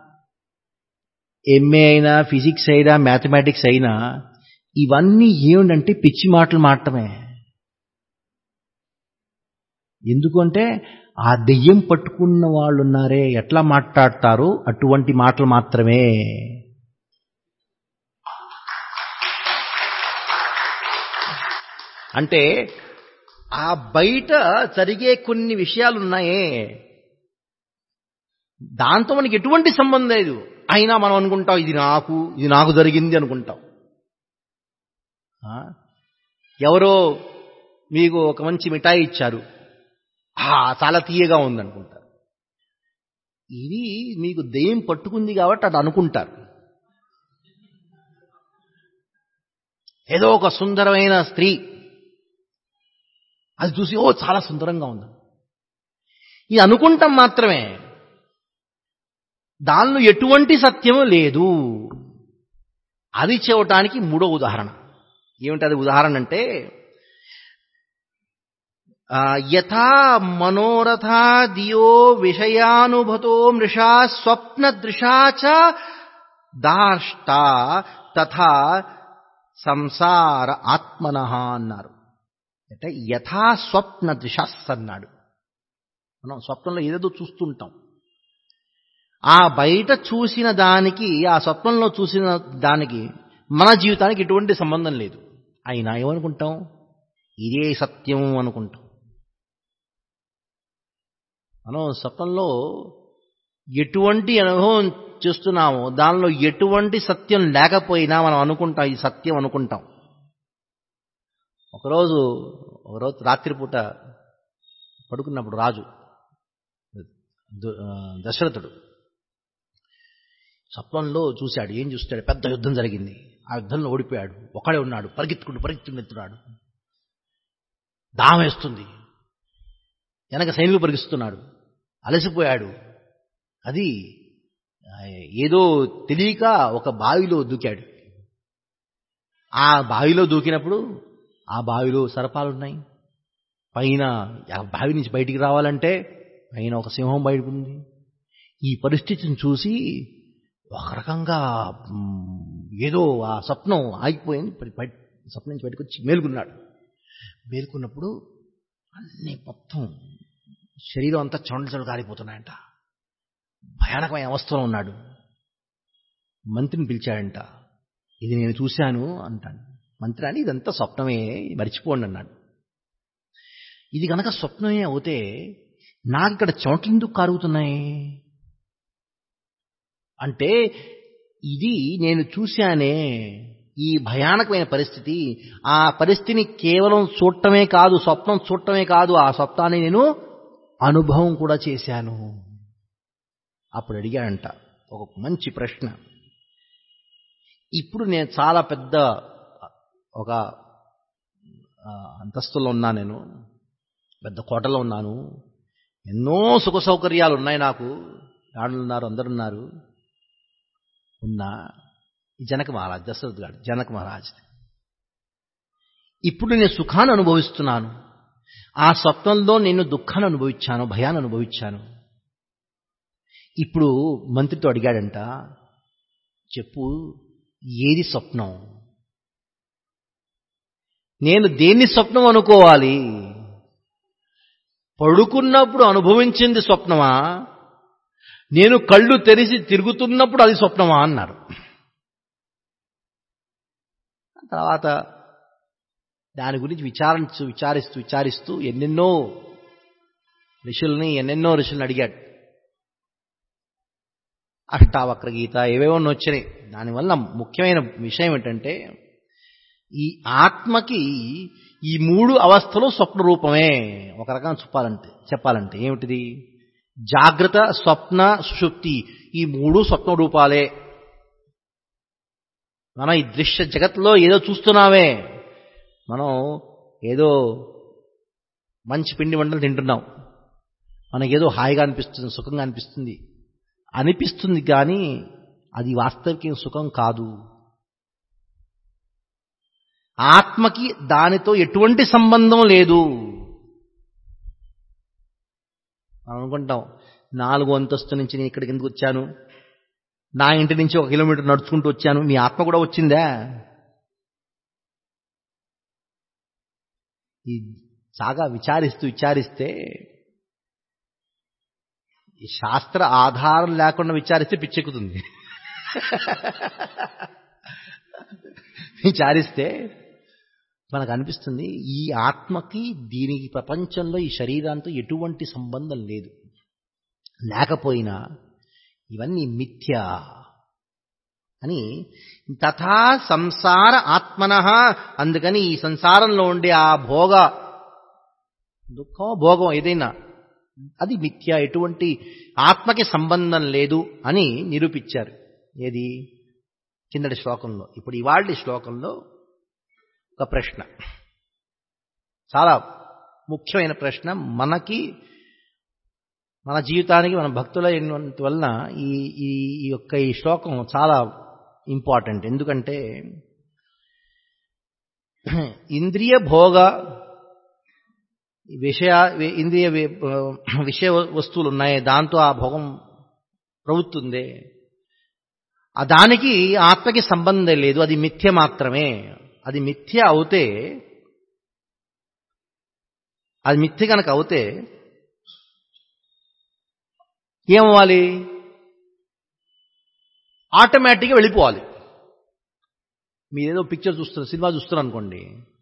ఎంఏ అయినా ఫిజిక్స్ అయినా మ్యాథమెటిక్స్ అయినా ఇవన్నీ ఏమిటంటే పిచ్చి మాటలు మాటమే ఎందుకంటే ఆ దెయ్యం పట్టుకున్న వాళ్ళు ఉన్నారే ఎట్లా మాట్లాడతారు అటువంటి మాటలు మాత్రమే అంటే ఆ బయట జరిగే కొన్ని విషయాలు ఉన్నాయే దాంతో మనకి ఎటువంటి సంబంధం లేదు అయినా మనం అనుకుంటాం ఇది నాకు ఇది నాకు జరిగింది అనుకుంటాం ఎవరో మీకు ఒక మంచి మిఠాయి ఇచ్చారు చాలా తీయగా ఉందనుకుంటారు ఇది మీకు దెయ్యం పట్టుకుంది కాబట్టి అటు అనుకుంటారు ఏదో ఒక సుందరమైన స్త్రీ అది చూసి ఓ చాలా సుందరంగా ఉంది ఇది అనుకుంటాం మాత్రమే దానిలో ఎటువంటి సత్యము లేదు అది చెవటానికి మూడో ఉదాహరణ ఏమిటి అది ఉదాహరణ అంటే యథా మనోరథా దియో విషయానుభతో మృషా స్వప్న దృశా చ దాష్ట తథా సంసార ఆత్మన అన్నారు అంటే యథా స్వప్న దిశస్ అన్నాడు మనం స్వప్నంలో ఏదేదో చూస్తుంటాం ఆ బయట చూసిన దానికి ఆ స్వప్నంలో చూసిన దానికి మన జీవితానికి ఎటువంటి సంబంధం లేదు అయినా ఏమనుకుంటాం ఇదే సత్యం అనుకుంటాం మనం స్వప్నంలో ఎటువంటి అనుభవం చేస్తున్నామో దానిలో ఎటువంటి సత్యం లేకపోయినా మనం అనుకుంటాం ఇది సత్యం అనుకుంటాం ఒకరోజు ఒకరోజు రాత్రిపూట పడుకున్నప్పుడు రాజు దు- ఆ, దశరథుడు స్వప్నంలో చూశాడు ఏం చూస్తాడు పెద్ద యుద్ధం జరిగింది ఆ యుద్ధంలో ఓడిపోయాడు ఒకడే ఉన్నాడు పరిగెత్తుకుంటూ పరిగెత్తుకుంటున్నాడు దాహం వేస్తుంది వెనక సైనికులు పరిగిస్తున్నాడు అలసిపోయాడు అది ఆ, ఏదో తెలియక ఒక బావిలో దూకాడు ఆ బావిలో దూకినప్పుడు ఆ బావిలో సరపాలున్నాయి పైన ఆ బావి నుంచి బయటికి రావాలంటే పైన ఒక సింహం బయటకు ఉంది ఈ పరిస్థితిని చూసి ఒక రకంగా మ్, ఏదో ఆ స్వప్నం ఆగిపోయింది బయ- బయ- స్వప్నం నుంచి బయటకు వచ్చి మేలుకున్నాడు మేలుకున్నప్పుడు అన్నీ మొత్తం శరీరం అంతా చొండచలు కాలిపోతున్నాయంట భయానకమైన అవస్థలో ఉన్నాడు మంత్రిని పిలిచాడంట ఇది నేను చూశాను అంటాడు మంత్రి అని ఇదంతా స్వప్నమే మర్చిపోండి అన్నాడు ఇది కనుక స్వప్నమే అవుతే నాకు ఇక్కడ చెమటలు ఎందుకు కారుగుతున్నాయి అంటే ఇది నేను చూశానే ఈ భయానకమైన పరిస్థితి ఆ పరిస్థితిని కేవలం చూడటమే కాదు స్వప్నం చూడటమే కాదు ఆ స్వప్నాన్ని నేను అనుభవం కూడా చేశాను అప్పుడు అడిగాడంట ఒక మంచి ప్రశ్న ఇప్పుడు నేను చాలా పెద్ద ఒక ఆ, అంతస్తులో ఉన్నాను నేను పెద్ద కోటలో ఉన్నాను ఎన్నో సుఖ సౌకర్యాలు ఉన్నాయి నాకు ఆడలు ఉన్నారు అందరు ఉన్నారు ఉన్నా ఈ జనక మహారాజ్ దశరథ్ గారు జనక మహారాజ్ ఇప్పుడు నేను సుఖాన్ని అనుభవిస్తున్నాను ఆ స్వప్నంలో నేను దుఃఖాన్ని అనుభవించాను భయాన్ని అనుభవించాను ఇప్పుడు మంత్రితో అడిగాడంట చెప్పు ఏది స్వప్నం నేను దేన్ని స్వప్నం అనుకోవాలి పడుకున్నప్పుడు అనుభవించింది స్వప్నమా నేను కళ్ళు తెరిచి తిరుగుతున్నప్పుడు అది స్వప్నమా అన్నారు తర్వాత దాని గురించి విచారించు విచారిస్తూ విచారిస్తూ ఎన్నెన్నో ఋషుల్ని ఎన్నెన్నో ఋషుల్ని అడిగాడు అష్టావక్ర గీత ఏవేవో వచ్చినాయి దానివల్ల ముఖ్యమైన విషయం ఏంటంటే ఈ ఆత్మకి ఈ మూడు అవస్థలు స్వప్న రూపమే ఒక రకంగా చెప్పాలంటే చెప్పాలంటే ఏమిటిది జాగ్రత్త స్వప్న సుషుప్తి ఈ మూడు స్వప్న రూపాలే మనం ఈ దృశ్య జగత్తులో ఏదో చూస్తున్నామే మనం ఏదో మంచి పిండి వంటలు తింటున్నాం మనకేదో హాయిగా అనిపిస్తుంది సుఖంగా అనిపిస్తుంది అనిపిస్తుంది కానీ అది వాస్తవిక సుఖం కాదు ఆత్మకి దానితో ఎటువంటి సంబంధం లేదు మనం అనుకుంటాం నాలుగు అంతస్తు నుంచి నేను ఇక్కడికి ఎందుకు వచ్చాను నా ఇంటి నుంచి ఒక కిలోమీటర్ నడుచుకుంటూ వచ్చాను నీ ఆత్మ కూడా వచ్చిందా ఈ సాగా విచారిస్తూ విచారిస్తే ఈ శాస్త్ర ఆధారం లేకుండా విచారిస్తే పిచ్చెక్కుతుంది విచారిస్తే మనకు అనిపిస్తుంది ఈ ఆత్మకి దీనికి ప్రపంచంలో ఈ శరీరంతో ఎటువంటి సంబంధం లేదు లేకపోయినా ఇవన్నీ మిథ్య అని తథా సంసార ఆత్మన అందుకని ఈ సంసారంలో ఉండే ఆ భోగ దుఃఖం భోగం ఏదైనా అది మిథ్య ఎటువంటి ఆత్మకి సంబంధం లేదు అని నిరూపించారు ఏది కిందటి శ్లోకంలో ఇప్పుడు ఇవాళ శ్లోకంలో ఒక ప్రశ్న చాలా ముఖ్యమైన ప్రశ్న మనకి మన జీవితానికి మన భక్తుల వలన ఈ ఈ ఈ యొక్క ఈ శ్లోకం చాలా ఇంపార్టెంట్ ఎందుకంటే ఇంద్రియ భోగ విషయ ఇంద్రియ విషయ వస్తువులు ఉన్నాయి దాంతో ఆ భోగం ప్రవృత్తుంది ఆ దానికి ఆత్మకి సంబంధం లేదు అది మిథ్య మాత్రమే అది మిథ్య అవుతే అది మిథ్య కనుక అవుతే ఏమవ్వాలి ఆటోమేటిక్గా వెళ్ళిపోవాలి మీరేదో పిక్చర్ చూస్తున్నారు సినిమా చూస్తున్నారు అనుకోండి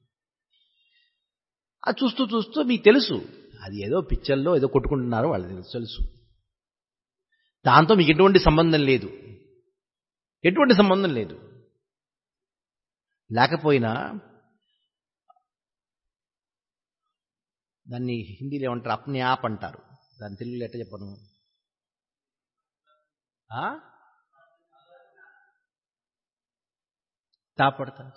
అది చూస్తూ చూస్తూ మీకు తెలుసు అది ఏదో పిక్చర్లో ఏదో కొట్టుకుంటున్నారో వాళ్ళకి తెలుసు దాంతో మీకు ఎటువంటి సంబంధం లేదు ఎటువంటి సంబంధం లేదు లేకపోయినా దాన్ని హిందీలో ఏమంటారు అప్నే ఆప్ అంటారు దాని తెలుగులో ఎట్ట చెప్పను ఆ? తాపడతారు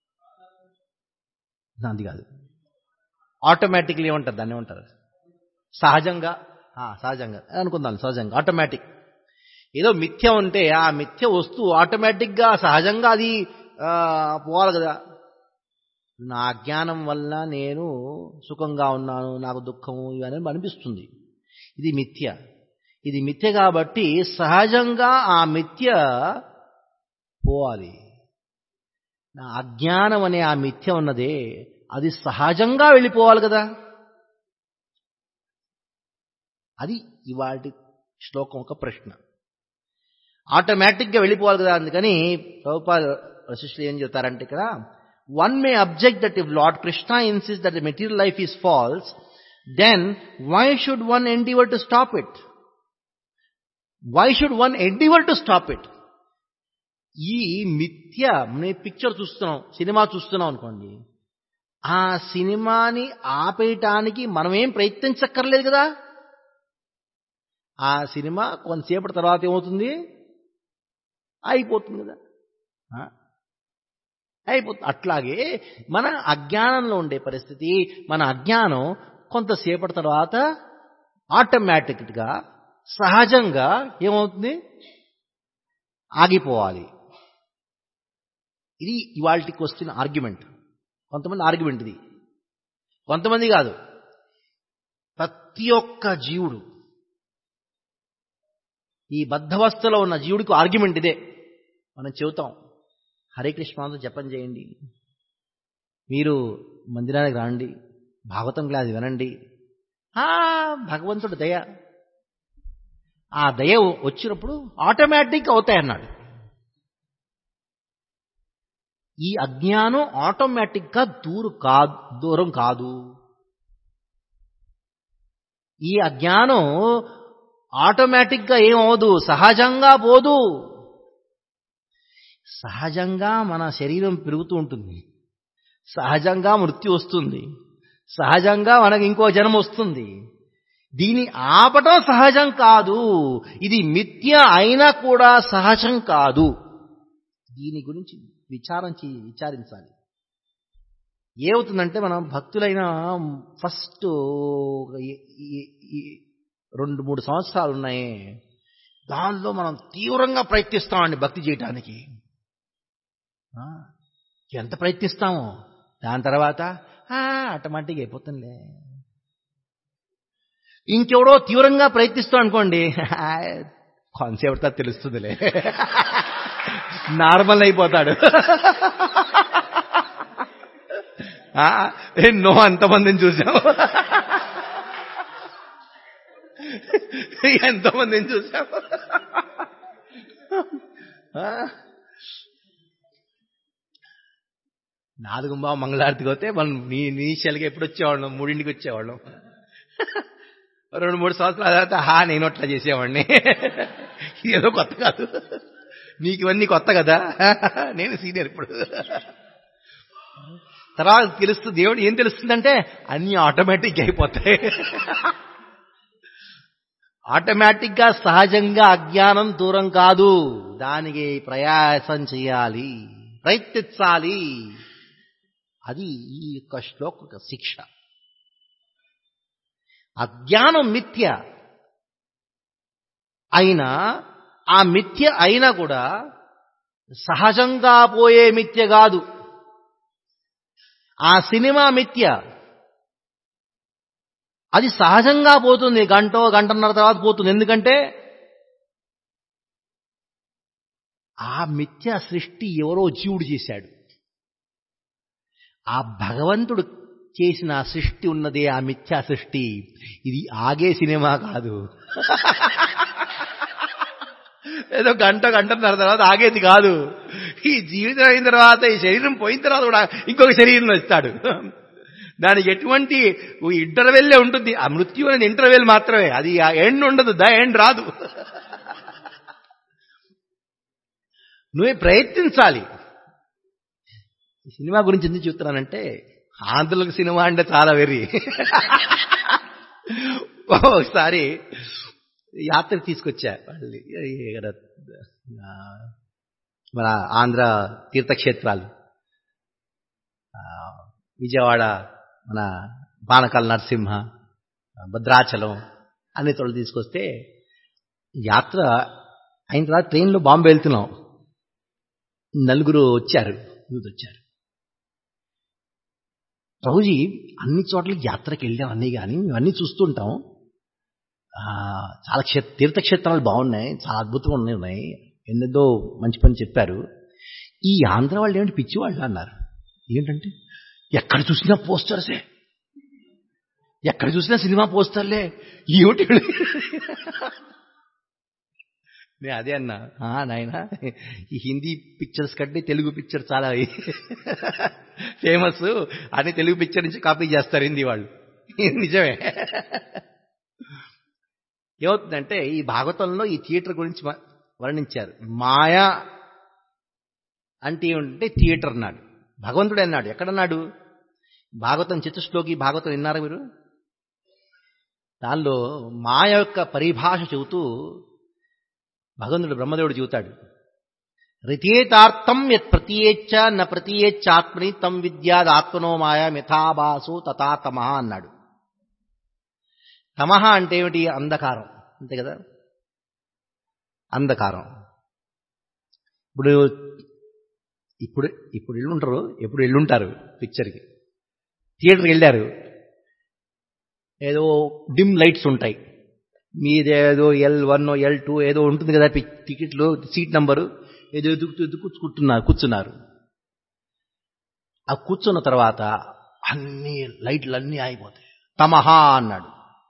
అది కాదు ఆటోమేటిక్లీ ఏమంటారు దాన్ని ఏమంటారు సహజంగా ఆ, సహజంగా అనుకుందాం సహజంగా ఆటోమేటిక్ ఏదో మిథ్య ఉంటే ఆ మిథ్య వస్తువు ఆటోమేటిక్గా సహజంగా అది ఆ, పోవాలి కదా నా అజ్ఞానం వల్ల నేను సుఖంగా ఉన్నాను నాకు దుఃఖము ఇవన్నీ అనిపిస్తుంది ఇది మిథ్య ఇది మిథ్య కాబట్టి సహజంగా ఆ మిథ్య పోవాలి నా అజ్ఞానం అనే ఆ మిథ్య ఉన్నదే అది సహజంగా వెళ్ళిపోవాలి కదా అది ఇవాటి శ్లోకం ఒక ప్రశ్న ఆటోమేటిక్గా వెళ్ళిపోవాలి కదా అందుకని ప్రభుపాద వశిష్ఠులు ఏం చెప్తారంటే ఇక్కడ one may object that if lord Krishna insists that the material life is false then why should one endeavour to stop it why should one endeavour to stop it ఈ మిథ్య నేను పిక్చర్ చూస్తున్నాం సినిమా చూస్తున్నాం అనుకోండి ఆ సినిమాని ఆపేయటానికి మనమేం ప్రయత్నించక్కర్లేదు కదా ఆ సినిమా కొంతసేపటి తర్వాత ఏమవుతుంది అయిపోతుంది కదా ఆ? అయిపోతుంది అట్లాగే మన అజ్ఞానంలో ఉండే పరిస్థితి మన అజ్ఞానం కొంతసేపటి తర్వాత ఆటోమేటిక్గా సహజంగా ఏమవుతుంది ఆగిపోవాలి ఇది ఇవాళకి వస్తున్న ఆర్గ్యుమెంట్ కొంతమంది ఆర్గ్యుమెంట్ ఇది కొంతమంది కాదు ప్రతి ఒక్క జీవుడు ఈ బద్ధవస్థలో ఉన్న జీవుడికి ఆర్గ్యుమెంట్ ఇదే మనం చెబుతాం హరే కృష్ణతో జపం చేయండి మీరు మందిరానికి రండి భాగవతం క్లాస్ వినండి ఆ, భగవంతుడు దయ ఆ దయ వచ్చినప్పుడు ఆటోమేటిక్ అవుతాయన్నాడు ఈ అజ్ఞానం ఆటోమేటిక్గా దూరు కా దూరం కాదు ఈ అజ్ఞానం ఆటోమేటిక్గా ఏమవదు సహజంగా పోదు సహజంగా మన శరీరం పెరుగుతూ ఉంటుంది సహజంగా మృత్యు వస్తుంది సహజంగా మనకు ఇంకో జన్మ వస్తుంది దీని ఆపటం సహజం కాదు ఇది మిథ్య అయినా కూడా సహజం కాదు దీని గురించి విచారం చే- విచారించాలి ఏమవుతుందంటే మనం భక్తులైన ఫస్ట్ ఈ- ఈ- ఈ రెండు మూడు సంవత్సరాలు ఉన్నాయి దానిలో మనం తీవ్రంగా ప్రయత్నిస్తామండి భక్తి చేయటానికి ఆ, ఎంత ప్రయత్నిస్తామో దాని తర్వాత ఆటోమేటిక్ అయిపోతుందిలే ఇంకెవడో తీవ్రంగా ప్రయత్నిస్తాం అనుకోండి కాన్సెప్ట్ తా తెలుస్తుందిలే నార్మల్ అయిపోతాడు ఆ, ఎన్నో అంతమందిని చూసాం ఎంతమందిని చూసాం ఆ, నాలుగు బావ మంగళారతికి పోతే మనం నీ నీషల్గా ఎప్పుడు వచ్చేవాళ్ళం మూడింటికి వచ్చేవాళ్ళం రెండు మూడు సంవత్సరాల తర్వాత హా నేను అట్లా చేసేవాడిని ఏదో కొత్త కాదు నీకు ఇవన్నీ కొత్త కదా నేను సీనియర్ ఇప్పుడు తర్వాత తెలుస్తుంది దేవుడు ఏం తెలుస్తుందంటే అన్నీ ఆటోమేటిక్ అయిపోతాయి ఆటోమేటిక్గా సహజంగా అజ్ఞానం దూరం కాదు దానికి ప్రయాసం చేయాలి ప్రయత్నించాలి అది ఈ యొక్క శ్లోక యొక్క శిక్ష అజ్ఞానం మిథ్య అయినా ఆ మిథ్య అయినా కూడా సహజంగా పోయే మిథ్య కాదు ఆ సినిమా మిథ్య అది సహజంగా పోతుంది గంటో గంటన్నర తర్వాత పోతుంది ఎందుకంటే ఆ మిథ్య సృష్టి ఎవరో జీవుడు చేశాడు ఆ భగవంతుడు చేసిన ఆ సృష్టి ఉన్నదే ఆ మిథ్యా సృష్టి ఇది ఆగే సినిమా కాదు ఏదో గంట గంటన్నర తర్వాత ఆగేది కాదు ఈ జీవితం అయిన తర్వాత ఈ శరీరం పోయిన తర్వాత కూడా ఇంకొక శరీరం వస్తాడు దానికి ఎటువంటి ఇంటర్వెల్లే ఉంటుంది ఆ మృత్యు అనేది ఇంటర్వెల్ మాత్రమే అది ఆ ఎండ్ ఉండదు ద ఎండ్ రాదు నువ్వే ప్రయత్నించాలి ఈ సినిమా గురించి ఎందుకు చెప్తున్నానంటే ఆంధ్రులకు సినిమా అంటే చాలా వెర్రి ఒకసారి యాత్ర తీసుకొచ్చా వాళ్ళు ఇక్కడ ఆ, మన ఆంధ్ర తీర్థక్షేత్రాలు ఆ, విజయవాడ మన బాణకాల నరసింహ భద్రాచలం అన్ని తోళ్ళు తీసుకొస్తే యాత్ర అయిన తర్వాత ట్రైన్లో బాంబే వెళ్తున్నాం నలుగురు వచ్చారు యూత్ వచ్చారు ప్రభుజీ అన్ని చోట్లకి యాత్రకి వెళ్ళాం అన్నీ కానీ మేము అన్నీ చూస్తుంటాం ఆ, చాలా క్షే తీర్థక్షేత్రాలు బాగున్నాయి చాలా అద్భుతంగా ఉన్నాయి ఉన్నాయి ఎన్నెందో మంచి పని చెప్పారు ఈ ఆంధ్ర వాళ్ళు ఏమిటి పిచ్చి వాళ్ళు అన్నారు ఏంటంటే ఎక్కడ చూసినా పోస్టర్సే ఎక్కడ చూసినా సినిమా పోస్టర్లే ఏమిటి వీళ్ళు? నేను అదే అన్నా "ఆ, నాయనా ఈ హిందీ పిక్చర్స్ కంటే తెలుగు పిక్చర్ చాలా ఫేమస్ అని తెలుగు పిక్చర్ నుంచి కాపీ చేస్తారు హిందీ వాళ్ళు ఇది నిజమే ఏమవుతుందంటే ఈ భాగవతంలో ఈ థియేటర్ గురించి మ- వర్ణించారు మాయ అంటే ఏమిటంటే థియేటర్ అన్నాడు భగవంతుడు అన్నాడు ఎక్కడన్నాడు భాగవతం చతుశ్లోకి భాగవతం విన్నారా మీరు దానిలో మాయ యొక్క పరిభాష చెబుతూ భగవంతుడు బ్రహ్మదేవుడు చెబుతాడు రితేతార్థం యత్ ప్రతీయేచ్చ న ప్రతీయేచ్చాత్మని తం విద్యాద్ ఆత్మనో మాయ మిథాభాసు తథా తమః అన్నాడు తమః అంటే ఏమిటి అంధకారం అంతే కదా అంధకారం ఇప్పుడు ఇప్పుడు ఇప్పుడు ఎల్లుంటారు ఎప్పుడు ఎల్లుంటారు పిక్చర్కి థియేటర్కి వెళ్ళారు ఏదో డిమ్ లైట్స్ ఉంటాయి మీదేదో ఎల్ వన్ ఎల్ టూ ఏదో ఉంటుంది కదా పి- టికెట్లు సీట్ నంబరు ఏదో ఎదుగుతూ ఎదుగు కూర్చున్నారు కూర్చున్నారు ఆ కూర్చున్న తర్వాత అన్ని లైట్లు అన్నీ ఆగిపోతాయి తమహా అన్నాడు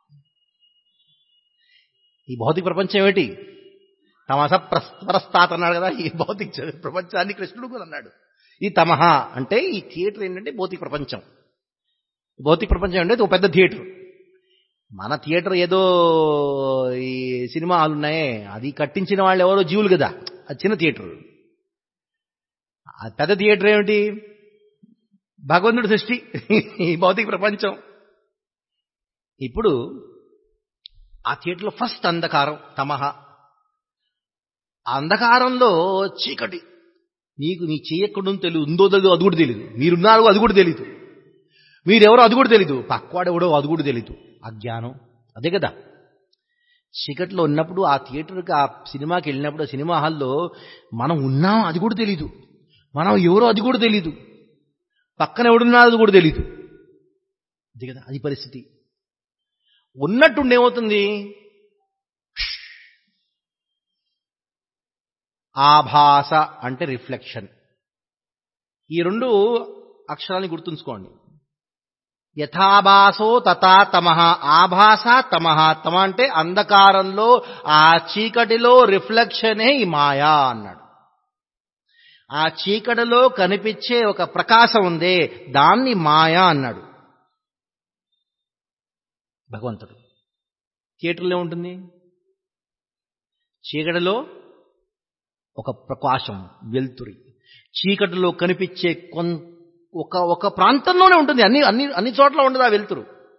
ఈ భౌతిక ప్రపంచం ఏమిటి తమస ప్రస్తాత్ అన్నాడు కదా ఈ భౌతిక జ- ప్రపంచాన్ని కృష్ణుడు కూడా అన్నాడు ఈ తమహ అంటే ఈ థియేటర్ ఏంటంటే భౌతిక ప్రపంచం భౌతిక ప్రపంచం అంటే ఒక పెద్ద థియేటర్ మన థియేటర్ ఏదో ఈ సినిమా హాల్ ఉన్నాయే అది కట్టించిన వాళ్ళు ఎవరో జీవులు కదా అది చిన్న థియేటర్ ఆ పెద్ద థియేటర్ ఏమిటి భగవంతుడి సృష్టి ఈ భౌతిక ప్రపంచం ఇప్పుడు ఆ థియేటర్లో ఫస్ట్ అంధకారం తమహ ఆ అంధకారంలో చీకటి నీకు నీ చెయ్యక్కడుందో తెలియదు ఉందో తెలియదు అది కూడా తెలియదు మీరున్నారు అది కూడా తెలియదు మీరెవరో అది కూడా తెలీదు పక్కవాడెవడో అది కూడా తెలీదు అజ్ఞానం అదే కదా చీకట్లో ఉన్నప్పుడు ఆ థియేటర్కి ఆ సినిమాకి వెళ్ళినప్పుడు ఆ సినిమా హాల్లో మనం ఉన్నాం అది కూడా తెలీదు మనం ఎవరో అది కూడా తెలీదు పక్కన ఎవడున్నారో అది కూడా తెలీదు అదే కదా అది పరిస్థితి ఉన్నట్టుండి ఏమవుతుంది ఆభాస అంటే రిఫ్లెక్షన్ ఈ రెండు అక్షరాన్ని గుర్తుంచుకోండి యథాభాసో తథా తమః ఆభాస తమః తమ అంటే అంధకారంలో ఆ చీకటిలో రిఫ్లెక్షనే ఈ మాయా అన్నాడు ఆ చీకటిలో కనిపించే ఒక ప్రకాశం ఉందే దాన్ని మాయా అన్నాడు భగవంతుడు థియేటర్లో ఉంటుంది చీకటిలో ఒక ప్రకాశం వెలుతురి చీకటిలో కనిపించే కొన్ ఒక ఒక ప్రాంతంలోనే ఉంటుంది అన్ని అన్ని అన్ని చోట్ల ఉండదు ఆ వెలుతురు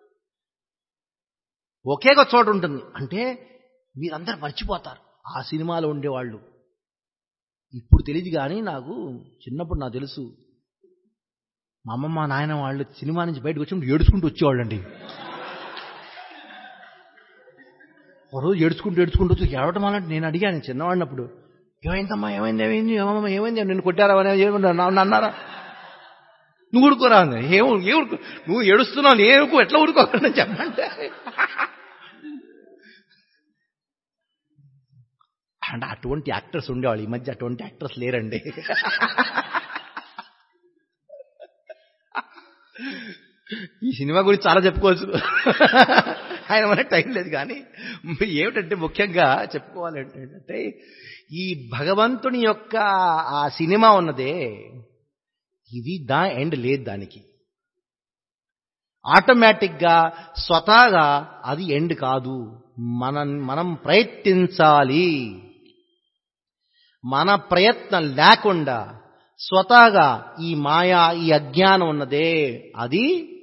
ఒకే ఒక చోట ఉంటుంది అంటే మీరందరూ మర్చిపోతారు ఆ సినిమాలో ఉండేవాళ్ళు ఇప్పుడు తెలియదు కానీ నాకు చిన్నప్పుడు నాకు తెలుసు మా అమ్మమ్మ మా నాయన వాళ్ళు సినిమా నుంచి బయటకు వచ్చినప్పుడు ఏడుచుకుంటూ వచ్చేవాళ్ళండి ఒక రోజు ఏడుచుకుంటూ ఏడుచుకుంటూ వచ్చి ఏడవటం అన్నట్టు నేను అడిగాను చిన్నవాడినప్పుడు ఏమైందమ్మా ఏమైంది ఏమైంది ఏమమ్మా ఏమైంది నిన్ను కొట్టారా అని ఏమన్నా నన్ను అన్నారా నువ్వు ఊరుకోరా అంది ఏం ఏ ఊరుకో నువ్వు ఏడుస్తున్నావు నేను ఊరుకో ఎట్లా ఊరుకోకుండా చెప్పంటే అంటే అటువంటి యాక్టర్స్ ఉండేవాళ్ళు ఈ మధ్య అటువంటి యాక్టర్స్ లేరండి ఈ సినిమా గురించి చాలా చెప్పుకోవచ్చు ఆయన మనకు టైం లేదు కానీ ఏమిటంటే ముఖ్యంగా చెప్పుకోవాలంటే ఏంటంటే ఈ భగవంతుని యొక్క ఆ సినిమా ఉన్నదే ఇది దా ఎండ్ లేదు దానికి ఆటోమేటిక్గా స్వతహాగా అది ఎండ్ కాదు మనం మనం ప్రయత్నించాలి మన ప్రయత్నం లేకుండా స్వతహాగా ఈ మాయా ఈ అజ్ఞానం ఉన్నదే అది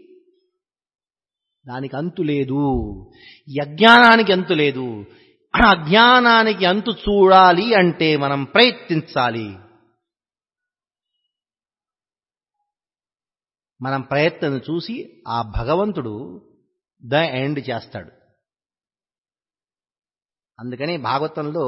దానికి అంతు లేదు ఈ అజ్ఞానానికి అంతు లేదు ఆ అజ్ఞానానికి అంతు చూడాలి అంటే మనం ప్రయత్నించాలి మనం ప్రయత్నం చూసి ఆ భగవంతుడు ద ఎండ్ చేస్తాడు అందుకని భాగవతంలో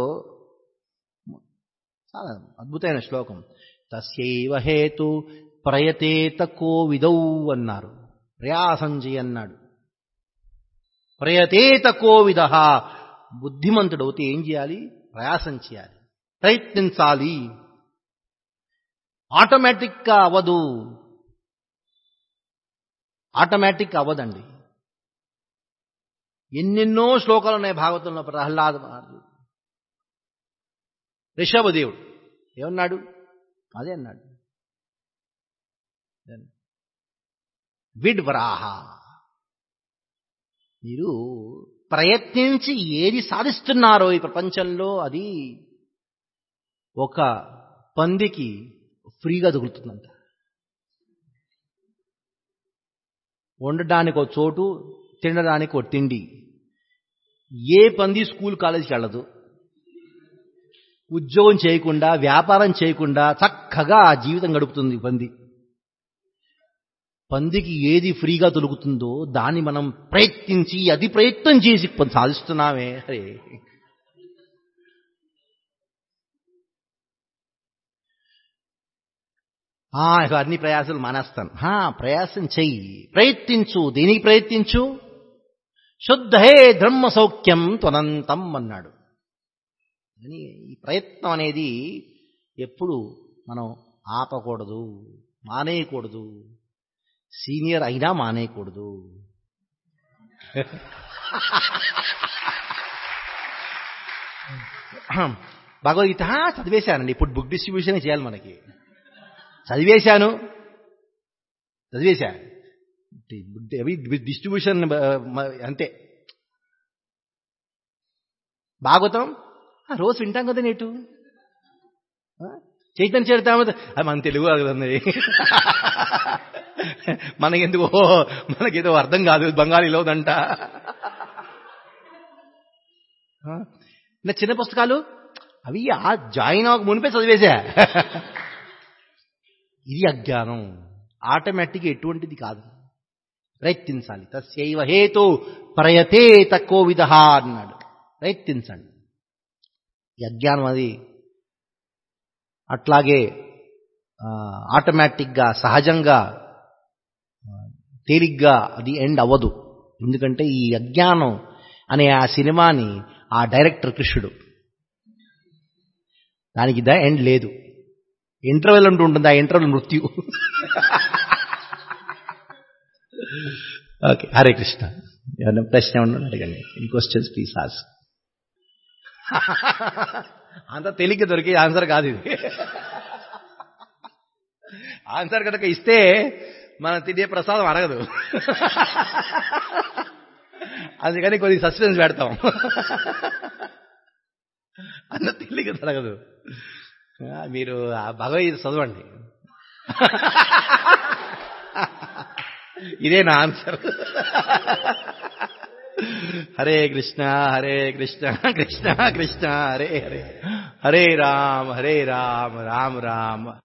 చాలా అద్భుతమైన శ్లోకం తస్యైవ హేతు ప్రయతేత కోవిదౌ అన్నారు ప్రయాసం చేయన్నాడు ప్రయతేత కోవిద బుద్ధిమంతుడవుతే ఏం చేయాలి ప్రయాసం చేయాలి ప్రయత్నించాలి ఆటోమేటిక్గా అవ్వదు ఆటోమేటిక్ అవ్వదండి ఎన్నెన్నో శ్లోకాలు ఉన్నాయి భాగవతంలో ప్రహ్లాద మహారాజు రిషభదేవుడు ఏమన్నాడు అదే అన్నాడు విడ్వరాహ మీరు ప్రయత్నించి ఏది సాధిస్తున్నారో ఈ ప్రపంచంలో అది ఒక పందికి ఫ్రీగా దొరుకుతుందంట వండడానికి ఒక చోటు తినడానికి ఒక తిండి ఏ పంది స్కూల్ కాలేజీకి వెళ్ళదు ఉద్యోగం చేయకుండా వ్యాపారం చేయకుండా చక్కగా ఆ జీవితం గడుపుతుంది పంది పందికి ఏది ఫ్రీగా దొరుకుతుందో దాన్ని మనం ప్రయత్నించి అది ప్రయత్నం చేసి సాధిస్తున్నామే అరే అన్ని ప్రయాసాలు మానేస్తాను ప్రయాసం చెయ్యి ప్రయత్నించు దేనికి ప్రయత్నించు శుద్ధహే ధర్మ సౌఖ్యం త్వనంతం అన్నాడు అని ఈ ప్రయత్నం అనేది ఎప్పుడు మనం ఆపకూడదు మానేయకూడదు సీనియర్ అయినా మానేయకూడదు భగవద్గీత చదివేశానండి ఇప్పుడు బుక్ డిస్ట్రిబ్యూషన్ చేయాలి మనకి చదివేశాను చదివేశా డిస్ట్రిబ్యూషన్ అంతే భాగవతం రోజు వింటాం కదా నేటు చైతన్య చరితామత అది మన తెలుగు కదండి మనకెందుకో మనకేదో అర్థం కాదు బెంగాలీలో దంట చిన్న పుస్తకాలు అవి ఆ జాయిన్ అవ్వక మునిపే చదివేశా ఇది అజ్ఞానం ఆటోమేటిక్గా ఎటువంటిది కాదు ప్రయత్నించాలి తస్యైవ హేతు ప్రయతే తక్కువ విధ అన్నాడు ప్రయత్నించండి ఈ అజ్ఞానం అది అట్లాగే ఆటోమేటిక్గా సహజంగా తేలిగ్గా అది ఎండ్ అవ్వదు ఎందుకంటే ఈ అజ్ఞానం అనే ఆ సినిమాని ఆ డైరెక్టర్ కృష్ణుడు దానికి ద ఎండ్ లేదు ఇంటర్వెల్ అంటూ ఉంటుంది ఆ ఇంటర్వెల్ మృత్యు ఓకే హరే కృష్ణ ఏమన్నా ప్రశ్న ఏమన్నా అడగండి ఇన్ క్వశ్చన్స్ ప్లీజ్ ఆస్ అంత తేలిక దొరికే ఆన్సర్ కాదు ఇది ఆన్సర్ కనుక ఇస్తే మనం తినే ప్రసాదం అడగదు అందుకని కొద్ది సస్పెన్స్ పెడతాం అంత తేలిక అడగదు మీరు భగవద్గీత చదవండి ఇదే నా ఆన్సర్ హరే కృష్ణ హరే కృష్ణ కృష్ణ కృష్ణ హరే హరే హరే రామ్ హరే రామ్ రామ్ రామ్